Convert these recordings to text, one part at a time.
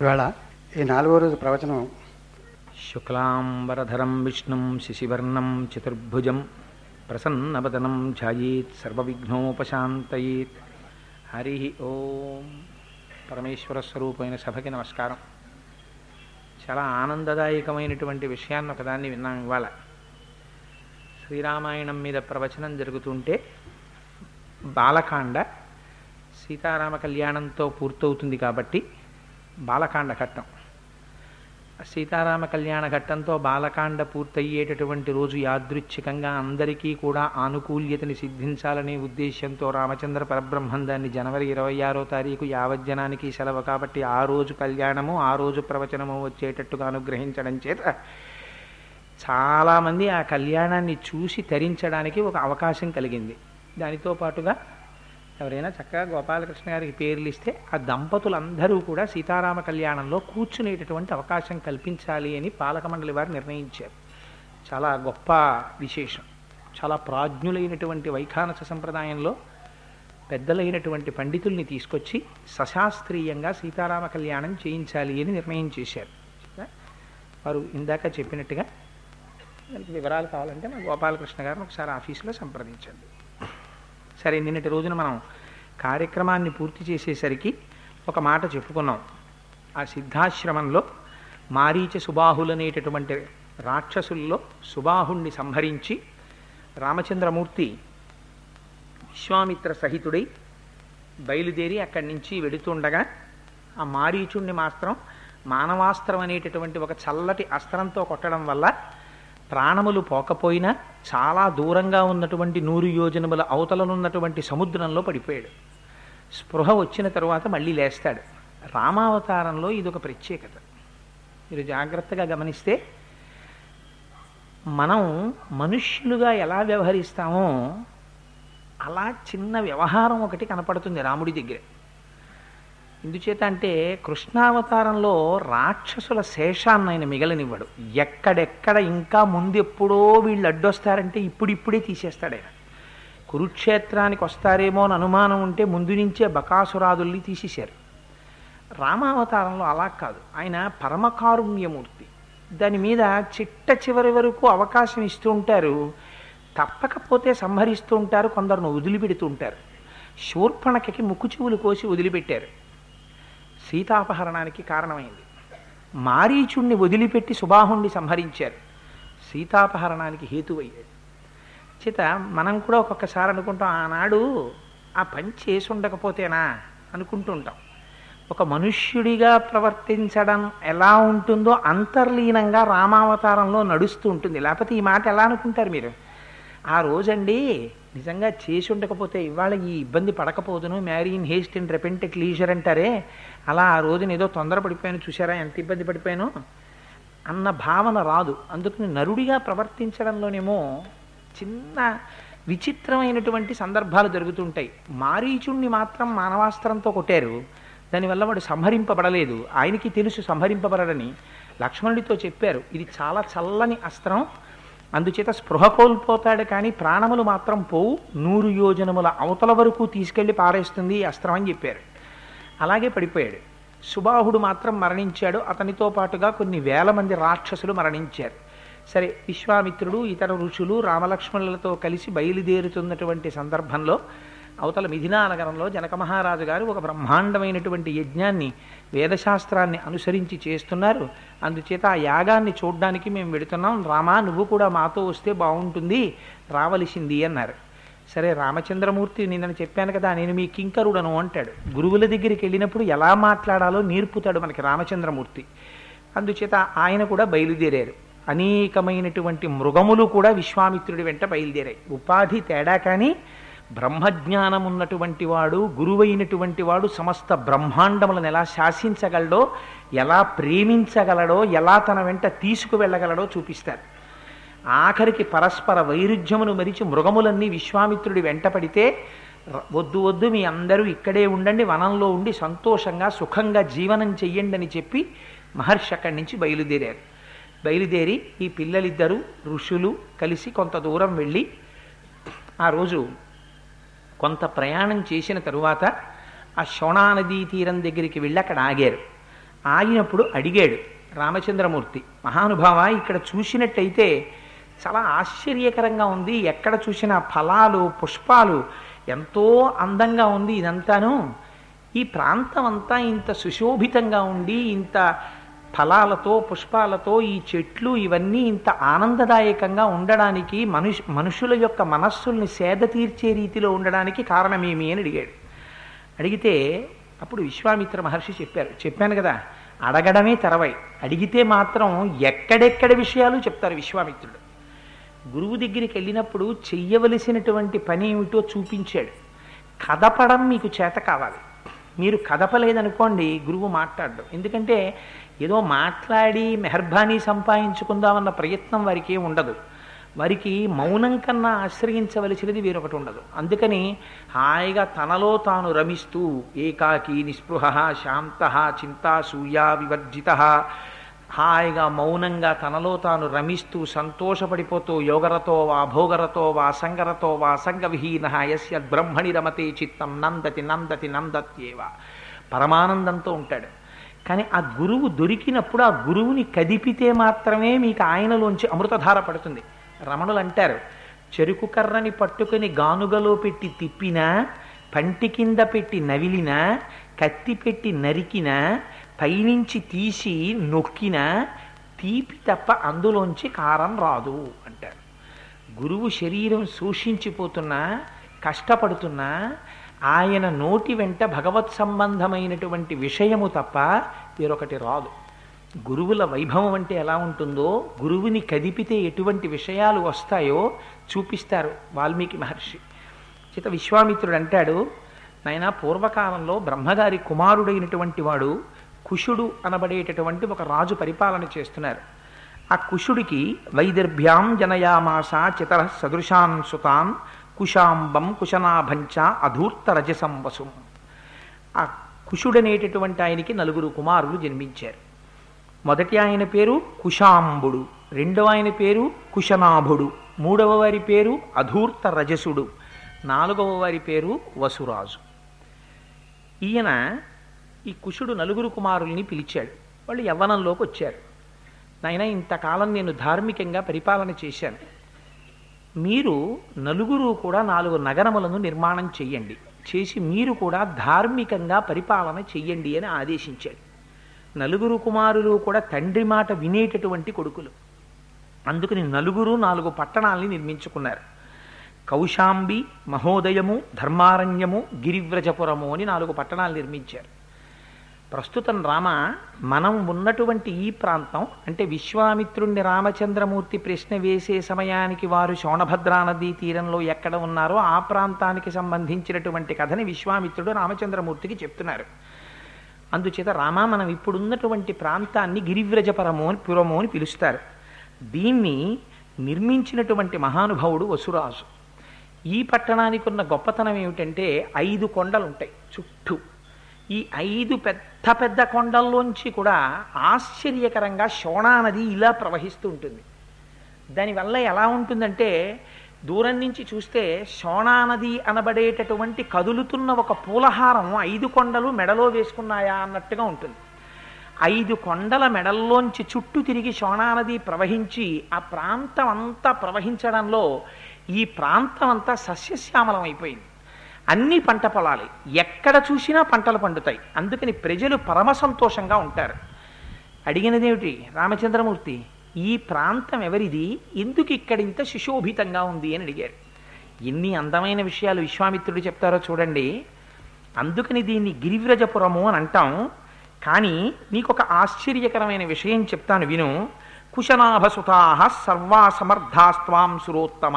ఇవాళ ఈ నాలుగో రోజు ప్రవచనం శుక్లాంబరధరం విష్ణుం శశివర్ణం చతుర్భుజం ప్రసన్నవదనం ధ్యాయేత్ సర్వవిఘ్నోపశాంతయేత్ హరి ఓం పరమేశ్వర స్వరూపమైన సభకి నమస్కారం చాలా ఆనందదాయకమైనటువంటి విషయాన్ని ఒకదాన్ని విన్నాం ఇవాళ శ్రీరామాయణం మీద ప్రవచనం జరుగుతుంటే బాలకాండ సీతారామ కళ్యాణంతో పూర్తవుతుంది కాబట్టి బాలకాండ ఘట్టం సీతారామ కళ్యాణ ఘట్టంతో బాలకాండ పూర్తయ్యేటటువంటి రోజు యాదృచ్ఛికంగా అందరికీ కూడా ఆనుకూల్యతని సిద్ధించాలనే ఉద్దేశంతో రామచంద్ర పరబ్రహ్మం దాన్ని జనవరి ఇరవై ఆరో తారీఖు యావజ్జనానికి సెలవు కాబట్టి ఆ రోజు కళ్యాణము ఆ రోజు ప్రవచనము వచ్చేటట్టుగా అనుగ్రహించడం చేత చాలామంది ఆ కళ్యాణాన్ని చూసి తరించడానికి ఒక అవకాశం కలిగింది దానితో పాటుగా ఎవరైనా చక్కగా గోపాలకృష్ణ గారికి పేర్లు ఇస్తే ఆ దంపతులందరూ కూడా సీతారామ కళ్యాణంలో కూర్చునేటటువంటి అవకాశం కల్పించాలి అని పాలక మండలి వారు నిర్ణయించారు చాలా గొప్ప విశేషం చాలా ప్రాజ్ఞులైనటువంటి వైఖానస సంప్రదాయంలో పెద్దలైనటువంటి పండితుల్ని తీసుకొచ్చి సశాస్త్రీయంగా సీతారామ కళ్యాణం చేయించాలి అని నిర్ణయం చేశారు వారు ఇందాక చెప్పినట్టుగా దానికి వివరాలు కావాలంటే మా గోపాలకృష్ణ గారిని ఒకసారి ఆఫీసులో సంప్రదించండి సరే నిన్నటి రోజున మనం కార్యక్రమాన్ని పూర్తి చేసేసరికి ఒక మాట చెప్పుకున్నాం ఆ సిద్ధాశ్రమంలో మారీచ సుబాహులనేటటువంటి రాక్షసుల్లో సుబాహుణ్ణి సంహరించి రామచంద్రమూర్తి విశ్వామిత్ర సహితుడై బయలుదేరి అక్కడి నుంచి వెడుతుండగా ఆ మారీచుణ్ణి మాత్రం మానవాస్త్రం అనేటటువంటి ఒక చల్లటి అస్త్రంతో కొట్టడం వల్ల ప్రాణములు పోకపోయినా చాలా దూరంగా ఉన్నటువంటి నూరు యోజనముల అవతలనున్నటువంటి సముద్రంలో పడిపోయాడు స్పృహ వచ్చిన తరువాత మళ్ళీ లేస్తాడు రామావతారంలో ఇది ఒక ప్రత్యేకత మీరు జాగ్రత్తగా గమనిస్తే మనం మనుష్యులుగా ఎలా వ్యవహరిస్తామో అలా చిన్న వ్యవహారం ఒకటి కనపడుతుంది రాముడి దగ్గర ఎందుచేత అంటే కృష్ణావతారంలో రాక్షసుల శేషాన్ని ఆయన మిగలనివ్వడు ఎక్కడెక్కడ ఇంకా ముందెప్పుడో వీళ్ళు అడ్డొస్తారంటే ఇప్పుడిప్పుడే తీసేస్తాడు ఆయన కురుక్షేత్రానికి వస్తారేమో అని అనుమానం ఉంటే ముందు నుంచే బకాసురాదుల్ని తీసేశారు రామావతారంలో అలా కాదు ఆయన పరమకారుణ్యమూర్తి దాని మీద చిట్ట చివరి వరకు అవకాశం ఇస్తూ ఉంటారు తప్పకపోతే సంహరిస్తూ ఉంటారు కొందరును వదిలిపెడుతూ ఉంటారు శూర్పణకకి ముక్కు చెవులు కోసి వదిలిపెట్టారు సీతాపహరణానికి కారణమైంది మారీచుణ్ణి వదిలిపెట్టి సుబాహుణ్ణి సంహరించారు సీతాపహరణానికి హేతువయ్యాడు చేత మనం కూడా ఒక్కొక్కసారి అనుకుంటాం ఆనాడు ఆ పని చేసి ఉండకపోతేనా అనుకుంటుంటాం ఒక మనుష్యుడిగా ప్రవర్తించడం ఎలా ఉంటుందో అంతర్లీనంగా రామావతారంలో నడుస్తూ ఉంటుంది లేకపోతే ఈ మాట ఎలా అనుకుంటారు మీరు ఆ రోజండి నిజంగా చేసి ఉండకపోతే ఇవాళ ఈ ఇబ్బంది పడకపోదును marry in haste and repent at leisure అంటారే అలా ఆ రోజున ఏదో తొందరపడిపోయాను చూసారా ఎంత ఇబ్బంది పడిపోయాను అన్న భావన రాదు అందుకని నరుడిగా ప్రవర్తించడంలోనేమో చిన్న విచిత్రమైనటువంటి సందర్భాలు జరుగుతుంటాయి మారీచుణ్ణి మాత్రం మానవాస్త్రంతో కొట్టారు దానివల్ల వాడు సంహరింపబడలేదు ఆయనకి తెలుసు సంహరింపబడని లక్ష్మణుడితో చెప్పారు ఇది చాలా చల్లని అస్త్రం అందుచేత స్పృహ కోల్పోతాడు కానీ ప్రాణములు మాత్రం పోవు నూరు యోజనముల అవతల వరకు తీసుకెళ్లి పారేస్తుంది ఈ అస్త్రం అని చెప్పారు అలాగే పడిపోయాడు సుబాహుడు మాత్రం మరణించాడు అతనితో పాటుగా కొన్ని వేల మంది రాక్షసులు మరణించారు సరే విశ్వామిత్రుడు ఇతర ఋషులు రామలక్ష్మణులతో కలిసి బయలుదేరుతున్నటువంటి సందర్భంలో అవతల మిథినా నగరంలో జనక మహారాజు గారు ఒక బ్రహ్మాండమైనటువంటి యజ్ఞాన్ని వేదశాస్త్రాన్ని అనుసరించి చేస్తున్నారు అందుచేత ఆ యాగాన్ని చూడ్డానికి మేము వెడుతున్నాం రామా నువ్వు కూడా మాతో వస్తే బాగుంటుంది రావలసింది అన్నారు సరే రామచంద్రమూర్తి నిన్న చెప్పాను కదా నేను మీ కింకరుడను అంటాడు గురువుల దగ్గరికి వెళ్ళినప్పుడు ఎలా మాట్లాడాలో నేర్పుతాడు మనకి రామచంద్రమూర్తి అందుచేత ఆయన కూడా బయలుదేరారు అనేకమైనటువంటి మృగములు కూడా విశ్వామిత్రుడి వెంట బయలుదేరాయి ఉపాధి తేడా కానీ బ్రహ్మజ్ఞానం ఉన్నటువంటి వాడు గురువైనటువంటి వాడు సమస్త బ్రహ్మాండములను ఎలా శాసించగలడో ఎలా ప్రేమించగలడో ఎలా తన వెంట తీసుకువెళ్ళగలడో చూపిస్తారు ఆఖరికి పరస్పర వైరుధ్యమును మరిచి మృగములన్నీ విశ్వామిత్రుడి వెంట పడితే వద్దు వద్దు మీ అందరూ ఇక్కడే ఉండండి వనంలో ఉండి సంతోషంగా సుఖంగా జీవనం చెయ్యండి అని చెప్పి మహర్షి అక్కడి నుంచి బయలుదేరారు బయలుదేరి ఈ పిల్లలిద్దరూ ఋషులు కలిసి కొంత దూరం వెళ్ళి ఆ రోజు కొంత ప్రయాణం చేసిన తరువాత ఆ శోణా నదీ తీరం దగ్గరికి వెళ్ళి అక్కడ ఆగారు ఆగినప్పుడు అడిగాడు రామచంద్రమూర్తి మహానుభావ ఇక్కడ చూసినట్టయితే చాలా ఆశ్చర్యకరంగా ఉంది ఎక్కడ చూసిన ఫలాలు పుష్పాలు ఎంతో అందంగా ఉంది ఇదంతాను ఈ ప్రాంతం అంతా ఇంత సుశోభితంగా ఉండి ఇంత ఫలాలతో పుష్పాలతో ఈ చెట్లు ఇవన్నీ ఇంత ఆనందదాయకంగా ఉండడానికి మనుషు మనుషుల యొక్క మనస్సుల్ని సేద తీర్చే రీతిలో ఉండడానికి కారణమేమి అని అడిగాడు అడిగితే అప్పుడు విశ్వామిత్ర మహర్షి చెప్పారు చెప్పాను కదా అడగడమే తెరవై అడిగితే మాత్రం ఎక్కడెక్కడ విషయాలు చెప్తారు విశ్వామిత్రుడు గురువు దగ్గరికి వెళ్ళినప్పుడు చెయ్యవలసినటువంటి పని ఏమిటో చూపించాడు కదపడం మీకు చేత కావాలి మీరు కదపలేదనుకోండి గురువు మాట్లాడడం ఎందుకంటే ఏదో మాట్లాడి మెహర్బానీ సంపాదించుకుందామన్న ప్రయత్నం వారికి ఏం ఉండదు వారికి మౌనం కన్నా ఆశ్రయించవలసినది వేరొకటి ఉండదు అందుకని హాయిగా తనలో తాను రమిస్తూ ఏకాకి నిస్పృహ శాంత చింతా సూర్యా వివర్జిత హాయిగా మౌనంగా తనలో తాను రమిస్తూ సంతోషపడిపోతూ యోగరతో వా భోగరతో వా సంగరతో వా సంగవిహీన యస్య బ్రహ్మణి రమతే చిత్తం నందతి నందతి నందత్యేవ పరమానందంతో ఉంటాడు కానీ ఆ గురువు దొరికినప్పుడు ఆ గురువుని కదిపితే మాత్రమే మీకు ఆయనలోంచి అమృతధార పడుతుంది రమణులు అంటారు చెరుకు కర్రని పట్టుకుని గానుగలో పెట్టి తిప్పినా పంటి కింద పెట్టి నవిలినా కత్తి పెట్టి నరికినా పైనుంచి తీసి నొక్కినా తీపి తప్ప అందులోంచి కారం రాదు అంటారు గురువు శరీరం శోషించిపోతున్నా కష్టపడుతున్నా ఆయన నోటి వెంట భగవత్ సంబంధమైనటువంటి విషయము తప్ప వేరొకటి రాదు గురువుల వైభవం అంటే ఎలా ఉంటుందో గురువుని కదిపితే ఎటువంటి విషయాలు వస్తాయో చూపిస్తారు వాల్మీకి మహర్షి చేత విశ్వామిత్రుడు అంటాడు నాయన పూర్వకాలంలో బ్రహ్మగారి కుమారుడైనటువంటి వాడు కుషుడు అనబడేటటువంటి ఒక రాజు పరిపాలన చేస్తున్నారు ఆ కుషుడికి వైదర్భ్యాం జనయామాస చితర సదృశాన్ సుతాన్ కుశాంబం కుశనాభంచ అధూర్త రజసం వసుం ఆ కుషుడనేటటువంటి ఆయనకి నలుగురు కుమారులు జన్మించారు మొదటి ఆయన పేరు కుశాంబుడు రెండవ ఆయన పేరు కుశనాభుడు మూడవ వారి పేరు అధూర్త రజసుడు నాలుగవ వారి పేరు వసురాజు ఈయన ఈ కుషుడు నలుగురు కుమారుల్ని పిలిచాడు వాళ్ళు యవ్వనంలోకి వచ్చారు నాయన ఇంతకాలం నేను ధార్మికంగా పరిపాలన చేశాను మీరు నలుగురు కూడా నాలుగు నగరములను నిర్మాణం చెయ్యండి చేసి మీరు కూడా ధార్మికంగా పరిపాలన చెయ్యండి అని ఆదేశించాడు నలుగురు కుమారులు కూడా తండ్రి మాట వినేటటువంటి కొడుకులు అందుకని నలుగురు నాలుగు పట్టణాల్ని నిర్మించుకున్నారు కౌశాంబి మహోదయము ధర్మారణ్యము గిరివ్రజపురము అని నాలుగు పట్టణాలు నిర్మించారు ప్రస్తుతం రామ మనం ఉన్నటువంటి ఈ ప్రాంతం అంటే విశ్వామిత్రుణ్ణి రామచంద్రమూర్తి ప్రశ్న వేసే సమయానికి వారు శోణభద్రా నదీ తీరంలో ఎక్కడ ఉన్నారో ఆ ప్రాంతానికి సంబంధించినటువంటి కథని విశ్వామిత్రుడు రామచంద్రమూర్తికి చెప్తున్నారు అందుచేత రామ మనం ఇప్పుడున్నటువంటి ప్రాంతాన్ని గిరివ్రజపరము అని పురము అని పిలుస్తారు దీన్ని నిర్మించినటువంటి మహానుభావుడు వసురాజు ఈ పట్టణానికి ఉన్న గొప్పతనం ఏమిటంటే ఐదు కొండలు ఉంటాయి చుట్టూ ఈ ఐదు పెద్ద పెద్ద కొండల్లోంచి కూడా ఆశ్చర్యకరంగా శోణా నది ఇలా ప్రవహిస్తూ ఉంటుంది దానివల్ల ఎలా ఉంటుందంటే దూరం నుంచి చూస్తే శోణా నది అనబడేటటువంటి కదులుతున్న ఒక పూలహారం ఐదు కొండలు మెడలో వేసుకున్నాయా అన్నట్టుగా ఉంటుంది ఐదు కొండల మెడల్లోంచి చుట్టూ తిరిగి శోణా నది ప్రవహించి ఆ ప్రాంతం అంతా ప్రవహించడంలో ఈ ప్రాంతం అంతా సస్యశ్యామలం అయిపోయింది అన్ని పంట పొలాలే ఎక్కడ చూసినా పంటలు పండుతాయి అందుకని ప్రజలు పరమ సంతోషంగా ఉంటారు అడిగినదేమిటి రామచంద్రమూర్తి ఈ ప్రాంతం ఎవరిది ఎందుకు ఇక్కడ ఇంత సుశోభితంగా ఉంది అని అడిగారు ఎన్ని అందమైన విషయాలు విశ్వామిత్రుడు చెప్తారో చూడండి అందుకని దీన్ని గిరివ్రజపురము అని అంటాం కానీ నీకు ఒక ఆశ్చర్యకరమైన విషయం చెప్తాను విను కుశనాభసుతా సర్వా సమర్థాస్త్వాం సురోత్తమ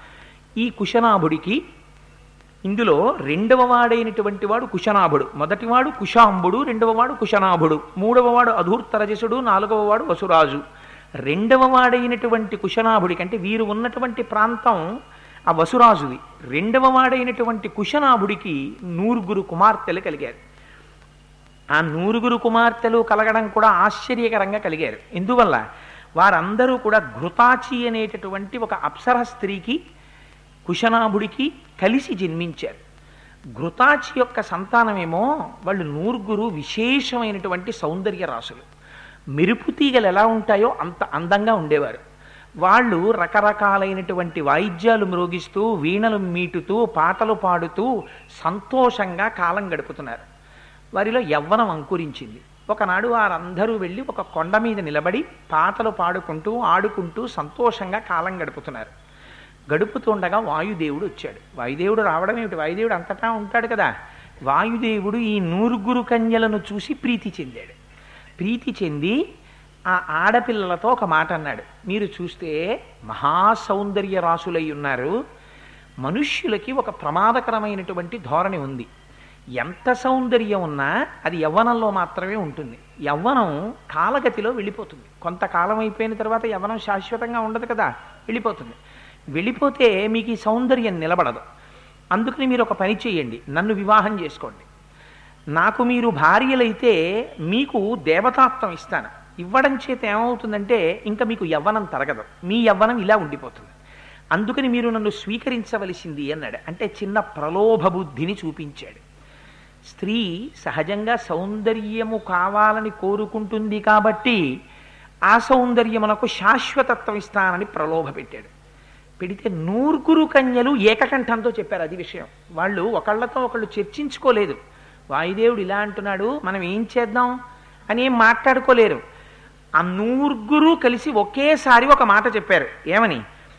ఈ కుశనాభుడికి ఇందులో రెండవ వాడైనటువంటి వాడు కుశనాభుడు మొదటివాడు కుశాంబుడు రెండవ వాడు కుశనాభుడు మూడవ వాడు అధూర్తరజసుడు నాలుగవ వాడు వసురాజు రెండవ వాడైనటువంటి కుశనాభుడికి అంటే వీరు ఉన్నటువంటి ప్రాంతం ఆ వసురాజుది రెండవ వాడైనటువంటి కుశనాభుడికి నూరుగురు కుమార్తెలు కలిగారు ఆ నూరుగురు కుమార్తెలు కలగడం కూడా ఆశ్చర్యకరంగా కలిగారు ఎందువల్ల వారందరూ కూడా ఘృతాచి అనేటటువంటి ఒక అప్సర స్త్రీకి కుశనాభుడికి కలిసి జన్మించారు ఘృతాచి యొక్క సంతానమేమో వాళ్ళు నూరుగురు విశేషమైనటువంటి సౌందర్య రాసులు మెరుపు తీగలు ఎలా ఉంటాయో అంత అందంగా ఉండేవారు వాళ్ళు రకరకాలైనటువంటి వాయిద్యాలు మ్రోగిస్తూ వీణలు మీటుతూ పాటలు పాడుతూ సంతోషంగా కాలం గడుపుతున్నారు వారిలో యవ్వనం అంకురించింది ఒకనాడు వారందరూ వెళ్ళి ఒక కొండ మీద నిలబడి పాటలు పాడుకుంటూ ఆడుకుంటూ సంతోషంగా కాలం గడుపుతున్నారు గడుపుతుండగా వాయుదేవుడు వచ్చాడు వాయుదేవుడు రావడం ఏమిటి వాయుదేవుడు అంతటా ఉంటాడు కదా వాయుదేవుడు ఈ నూరుగురు కన్యలను చూసి ప్రీతి చెందాడు ప్రీతి చెంది ఆ ఆడపిల్లలతో ఒక మాట అన్నాడు మీరు చూస్తే మహాసౌందర్య రాసులై ఉన్నారు మనుష్యులకి ఒక ప్రమాదకరమైనటువంటి ధోరణి ఉంది ఎంత సౌందర్యం ఉన్నా అది యవ్వనంలో మాత్రమే ఉంటుంది యవ్వనం కాలగతిలో వెళ్ళిపోతుంది కొంతకాలం అయిపోయిన తర్వాత యవ్వనం శాశ్వతంగా ఉండదు కదా వెళ్ళిపోతుంది వెళ్ళిపోతే మీకు ఈ సౌందర్యం నిలబడదు అందుకని మీరు ఒక పని చేయండి నన్ను వివాహం చేసుకోండి నాకు మీరు భార్యలైతే మీకు దేవతాత్వం ఇస్తాను ఇవ్వడం చేత ఏమవుతుందంటే ఇంకా మీకు యవ్వనం తరగదు మీ యవ్వనం ఇలా ఉండిపోతుంది అందుకని మీరు నన్ను స్వీకరించవలసింది అన్నాడు అంటే చిన్న ప్రలోభ బుద్ధిని చూపించాడు స్త్రీ సహజంగా సౌందర్యము కావాలని కోరుకుంటుంది కాబట్టి ఆ సౌందర్యమునకు శాశ్వతత్వం ఇస్తానని ప్రలోభ పెట్టాడు పెడితే నూరుగురు కన్యలు ఏకకంఠంతో చెప్పారు అది విషయం వాళ్ళు ఒకళ్ళతో ఒకళ్ళు చర్చించుకోలేదు వాయుదేవుడు ఇలా అంటున్నాడు మనం ఏం చేద్దాం అని ఏం మాట్లాడుకోలేరు ఆ నూరుగురు కలిసి ఒకేసారి ఒక మాట చెప్పారు ఏమని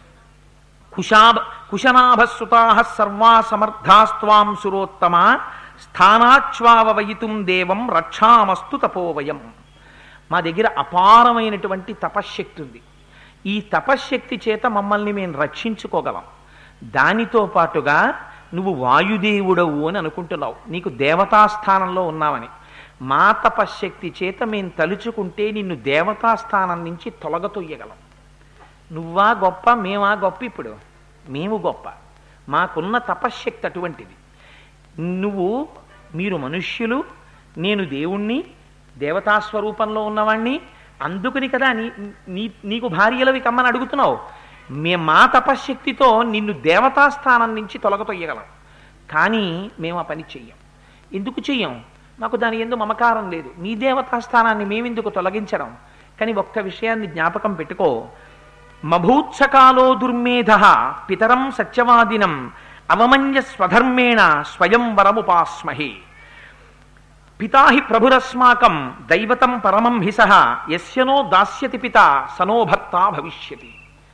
కుశాభ కుశనాభసుతా సర్వా సమర్థాస్త్వాం సురోత్తమ స్థానాచ్వావయితుం దేవం రక్షామస్తు తపోవయం మా దగ్గర అపారమైనటువంటి తపశ్శక్తి ఉంది ఈ తపశ్శక్తి చేత మమ్మల్ని మేము రక్షించుకోగలం దానితో పాటుగా నువ్వు వాయుదేవుడవు అని అనుకుంటున్నావు నీకు దేవతాస్థానంలో ఉన్నావని మా తపశ్శక్తి చేత మేము తలుచుకుంటే నిన్ను దేవతాస్థానం నుంచి తొలగతొయ్యగలం నువ్వా గొప్ప మేమా గొప్ప ఇప్పుడు మేము గొప్ప మాకున్న తపశ్శక్తి అటువంటిది నువ్వు మీరు మనుష్యులు నేను దేవుణ్ణి దేవతాస్వరూపంలో ఉన్నవాణ్ణి అందుకని కదా నీ నీ నీకు భార్యలవి కమ్మని అడుగుతున్నావు మే మా తపశ్శక్తితో నిన్ను దేవతాస్థానం నుంచి తొలగతొయ్యగలం కానీ మేము ఆ పని చెయ్యం ఎందుకు చెయ్యం మాకు దాని ఎందు మమకారం లేదు నీ దేవతాస్థానాన్ని మేమెందుకు తొలగించడం కానీ ఒక్క విషయాన్ని జ్ఞాపకం పెట్టుకో మభూత్సకాలో దుర్మేధ పితరం సత్యవాదినం అవమన్య స్వధర్మేణ స్వయం వరముపాస్మహే పితాహి ప్రభురస్మాకం దైవతం పరమం హిస యస్యనో దాస్యతి పిత సనో భర్త భవిష్యతి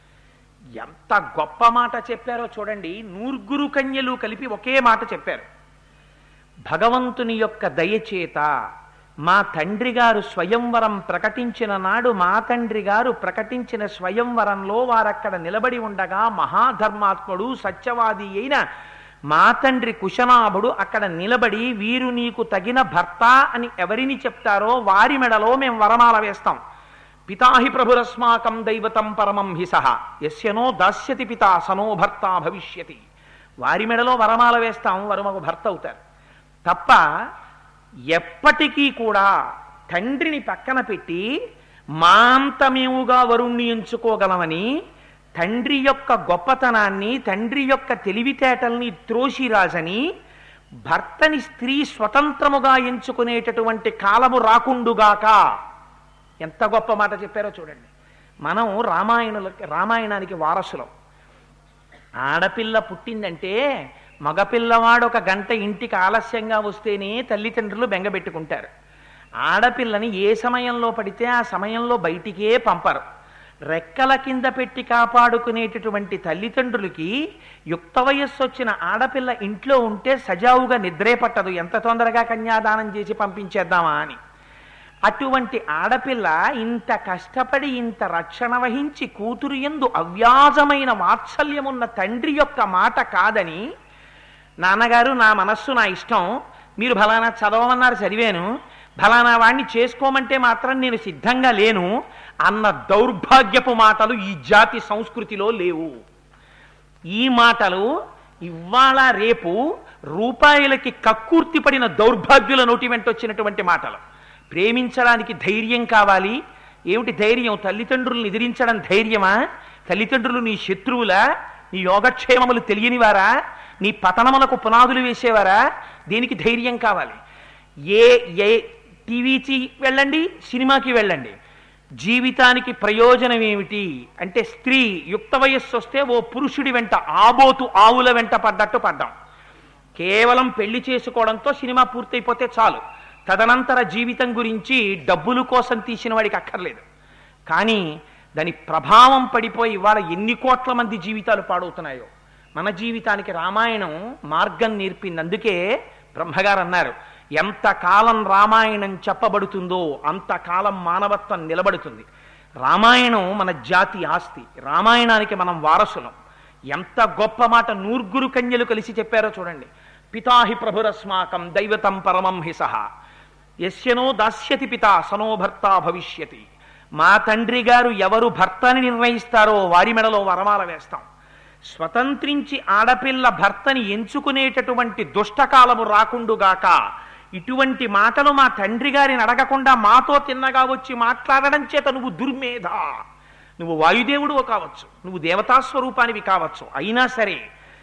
ఎంత గొప్ప మాట చెప్పారో చూడండి నూర్గురు కన్యలు కలిపి ఒకే మాట చెప్పారు భగవంతుని యొక్క దయచేత మా తండ్రి గారు స్వయంవరం ప్రకటించిన నాడు మా తండ్రి గారు ప్రకటించిన స్వయంవరంలో వారక్కడ నిలబడి ఉండగా మహాధర్మాత్ముడు సత్యవాది అయిన మా తండ్రి కుశనాభుడు అక్కడ నిలబడి వీరు నీకు తగిన భర్త అని ఎవరిని చెప్తారో వారి మెడలో మేము వరమాల వేస్తాం పితాహి ప్రభురస్మాకం దైవతం పరమం హిస యస్యనో దాస్యతి పిత సనో భర్త భవిష్యతి వారి మెడలో వరమాల వేస్తాం వారు మాకు భర్త అవుతారు తప్ప ఎప్పటికీ కూడా తండ్రిని పక్కన పెట్టి మాంతమేముగా వరుణ్ణి ఎంచుకోగలమని తండ్రి యొక్క గొప్పతనాన్ని తండ్రి యొక్క తెలివితేటల్ని త్రోసిరాజని భర్తని స్త్రీ స్వతంత్రముగా ఎంచుకునేటటువంటి కాలము రాకుండుగాక ఎంత గొప్ప మాట చెప్పారో చూడండి మనం రామాయణుల రామాయణానికి వారసులం ఆడపిల్ల పుట్టిందంటే మగపిల్లవాడు ఒక గంట ఇంటికి ఆలస్యంగా వస్తేనే తల్లిదండ్రులు బెంగబెట్టుకుంటారు ఆడపిల్లని ఏ సమయంలో పడితే ఆ సమయంలో బయటికే పంపరు రెక్కల కింద పెట్టి కాపాడుకునేటటువంటి తల్లిదండ్రులకి యుక్త వయస్సు వచ్చిన ఆడపిల్ల ఇంట్లో ఉంటే సజావుగా నిద్రే పట్టదు ఎంత తొందరగా కన్యాదానం చేసి పంపించేద్దామా అని అటువంటి ఆడపిల్ల ఇంత కష్టపడి ఇంత రక్షణ వహించి కూతురు ఎందు అవ్యాజమైన వాత్సల్యమున్న తండ్రి యొక్క మాట కాదని నాన్నగారు నా మనస్సు నా ఇష్టం మీరు ఫలానా చదవమన్నారు చదివాను ఫలానా వాణ్ణి చేసుకోమంటే మాత్రం నేను సిద్ధంగా లేను అన్న దౌర్భాగ్యపు మాటలు ఈ జాతి సంస్కృతిలో లేవు ఈ మాటలు ఇవాళ రేపు రూపాయలకి కక్కుర్తి పడిన దౌర్భాగ్యుల నోటి వెంట వచ్చినటువంటి మాటలు ప్రేమించడానికి ధైర్యం కావాలి ఏమిటి ధైర్యం తల్లిదండ్రులను ఎదిరించడం ధైర్యమా తల్లిదండ్రులు నీ శత్రువులా నీ యోగక్షేమములు తెలియనివారా నీ పతనములకు పునాదులు వేసేవారా దీనికి ధైర్యం కావాలి ఏ ఏ టీవీకి వెళ్ళండి సినిమాకి వెళ్ళండి జీవితానికి ప్రయోజనం ఏమిటి అంటే స్త్రీ యుక్త వయస్సు వస్తే ఓ పురుషుడి వెంట ఆబోతు ఆవుల వెంట పడ్డట్టు పడ్డాం కేవలం పెళ్లి చేసుకోవడంతో సినిమా పూర్తయిపోతే చాలు తదనంతర జీవితం గురించి డబ్బుల కోసం తీసిన వాడికి అక్కర్లేదు కానీ దాని ప్రభావం పడిపోయి ఇవాళ ఎన్ని కోట్ల మంది జీవితాలు పాడవుతున్నాయో మన జీవితానికి రామాయణం మార్గం నేర్పింది అందుకే బ్రహ్మగారు అన్నారు ఎంతకాలం రామాయణం చెప్పబడుతుందో అంతకాలం మానవత్వం నిలబడుతుంది రామాయణం మన జాతి ఆస్తి రామాయణానికి మనం వారసులం ఎంత గొప్ప మాట నూర్గురు కన్యలు కలిసి చెప్పారో చూడండి పితాహి ప్రభురస్మాకం దైవతం పరమం హిసహ యస్యనో దాస్యతి పిత సనో భర్త భవిష్యతి మా తండ్రి గారు ఎవరు భర్తని నిర్ణయిస్తారో వారి మెడలో వరమాల వేస్తాం స్వతంత్రించి ఆడపిల్ల భర్తని ఎంచుకునేటటువంటి దుష్టకాలము రాకుండుగాక ఇటువంటి మాటలు మా తండ్రి గారిని అడగకుండా మాతో తిన్నగా వచ్చి మాట్లాడడం చేత నువ్వు దుర్మేధ నువ్వు వాయుదేవుడు కావచ్చు నువ్వు దేవతా స్వరూపానివి కావచ్చు అయినా సరే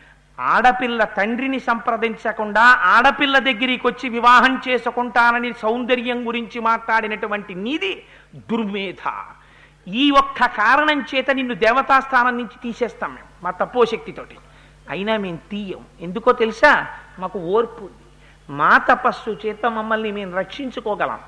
ఆడపిల్ల తండ్రిని సంప్రదించకుండా ఆడపిల్ల దగ్గరికి వచ్చి వివాహం చేసుకుంటానని సౌందర్యం గురించి మాట్లాడినటువంటి నీది దుర్మేధ ఈ ఒక్క కారణం చేత నిన్ను దేవతా స్థానం నుంచి తీసేస్తాం మేము మా తపోశక్తితోటి అయినా మేము తీయం ఎందుకో తెలుసా మాకు ఓర్పు ఉంది మా తపస్సు చేత మమ్మల్ని మేము రక్షించుకోగలం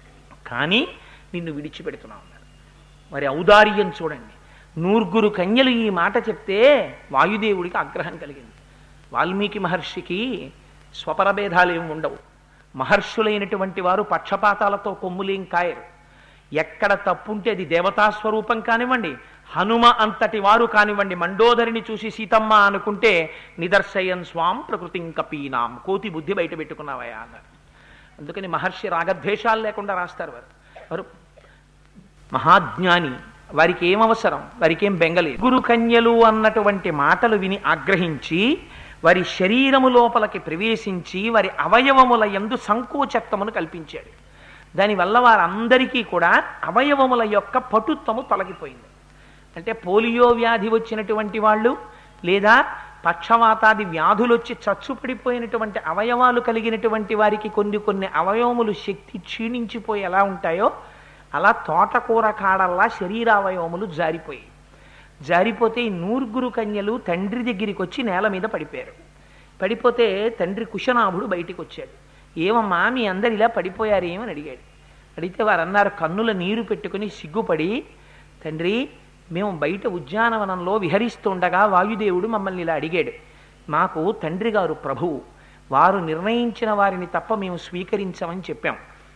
కానీ నిన్ను విడిచిపెడుతున్నాం అన్నారు మరి ఔదార్యం చూడండి నూర్గురు కన్యలు ఈ మాట చెప్తే వాయుదేవుడికి ఆగ్రహం కలిగింది వాల్మీకి మహర్షికి స్వపరభేదాలు ఏమి ఉండవు మహర్షులైనటువంటి వారు పక్షపాతాలతో కొమ్ములేం కాయరు ఎక్కడ తప్పుంటే అది దేవతా స్వరూపం కానివ్వండి హనుమ అంతటి వారు కానివ్వండి మండోదరిని చూసి సీతమ్మ అనుకుంటే నిదర్శయన్ స్వాం ప్రకృతిం కపీనాం కోతి బుద్ధి బయట పెట్టుకున్నావయా అన్నారు అందుకని మహర్షి రాగద్వేషాలు లేకుండా రాస్తారు వారు వారు మహాజ్ఞాని వారికి ఏం అవసరం వారికి ఏం బెంగలేదు గురు కన్యలు అన్నటువంటి మాటలు విని ఆగ్రహించి వారి శరీరము లోపలికి ప్రవేశించి వారి అవయవముల ఎందు సంకోచత్వమును కల్పించాడు దానివల్ల వారందరికీ కూడా అవయవముల యొక్క పటుత్వము తొలగిపోయింది అంటే పోలియో వ్యాధి వచ్చినటువంటి వాళ్ళు లేదా పక్షవాతాది వ్యాధులు వచ్చి చచ్చుపడిపోయినటువంటి అవయవాలు కలిగినటువంటి వారికి కొన్ని కొన్ని అవయవములు శక్తి క్షీణించిపోయి ఎలా ఉంటాయో అలా తోటకూర కాడల్లా శరీరావయవములు జారిపోయి జారిపోతే ఈ నూరుగురు కన్యలు తండ్రి దగ్గరికి వచ్చి నేల మీద పడిపోయారు పడిపోతే తండ్రి కుశనాభుడు బయటికి వచ్చాడు ఏమమ్మా మీ అందరు ఇలా పడిపోయారేమని అడిగాడు అడిగితే వారు అన్నారు కన్నుల నీరు పెట్టుకుని సిగ్గుపడి తండ్రి మేము బయట ఉద్యానవనంలో విహరిస్తుండగా వాయుదేవుడు మమ్మల్ని ఇలా అడిగాడు మాకు తండ్రి గారు ప్రభువు వారు నిర్ణయించిన వారిని తప్ప మేము స్వీకరించమని చెప్పాం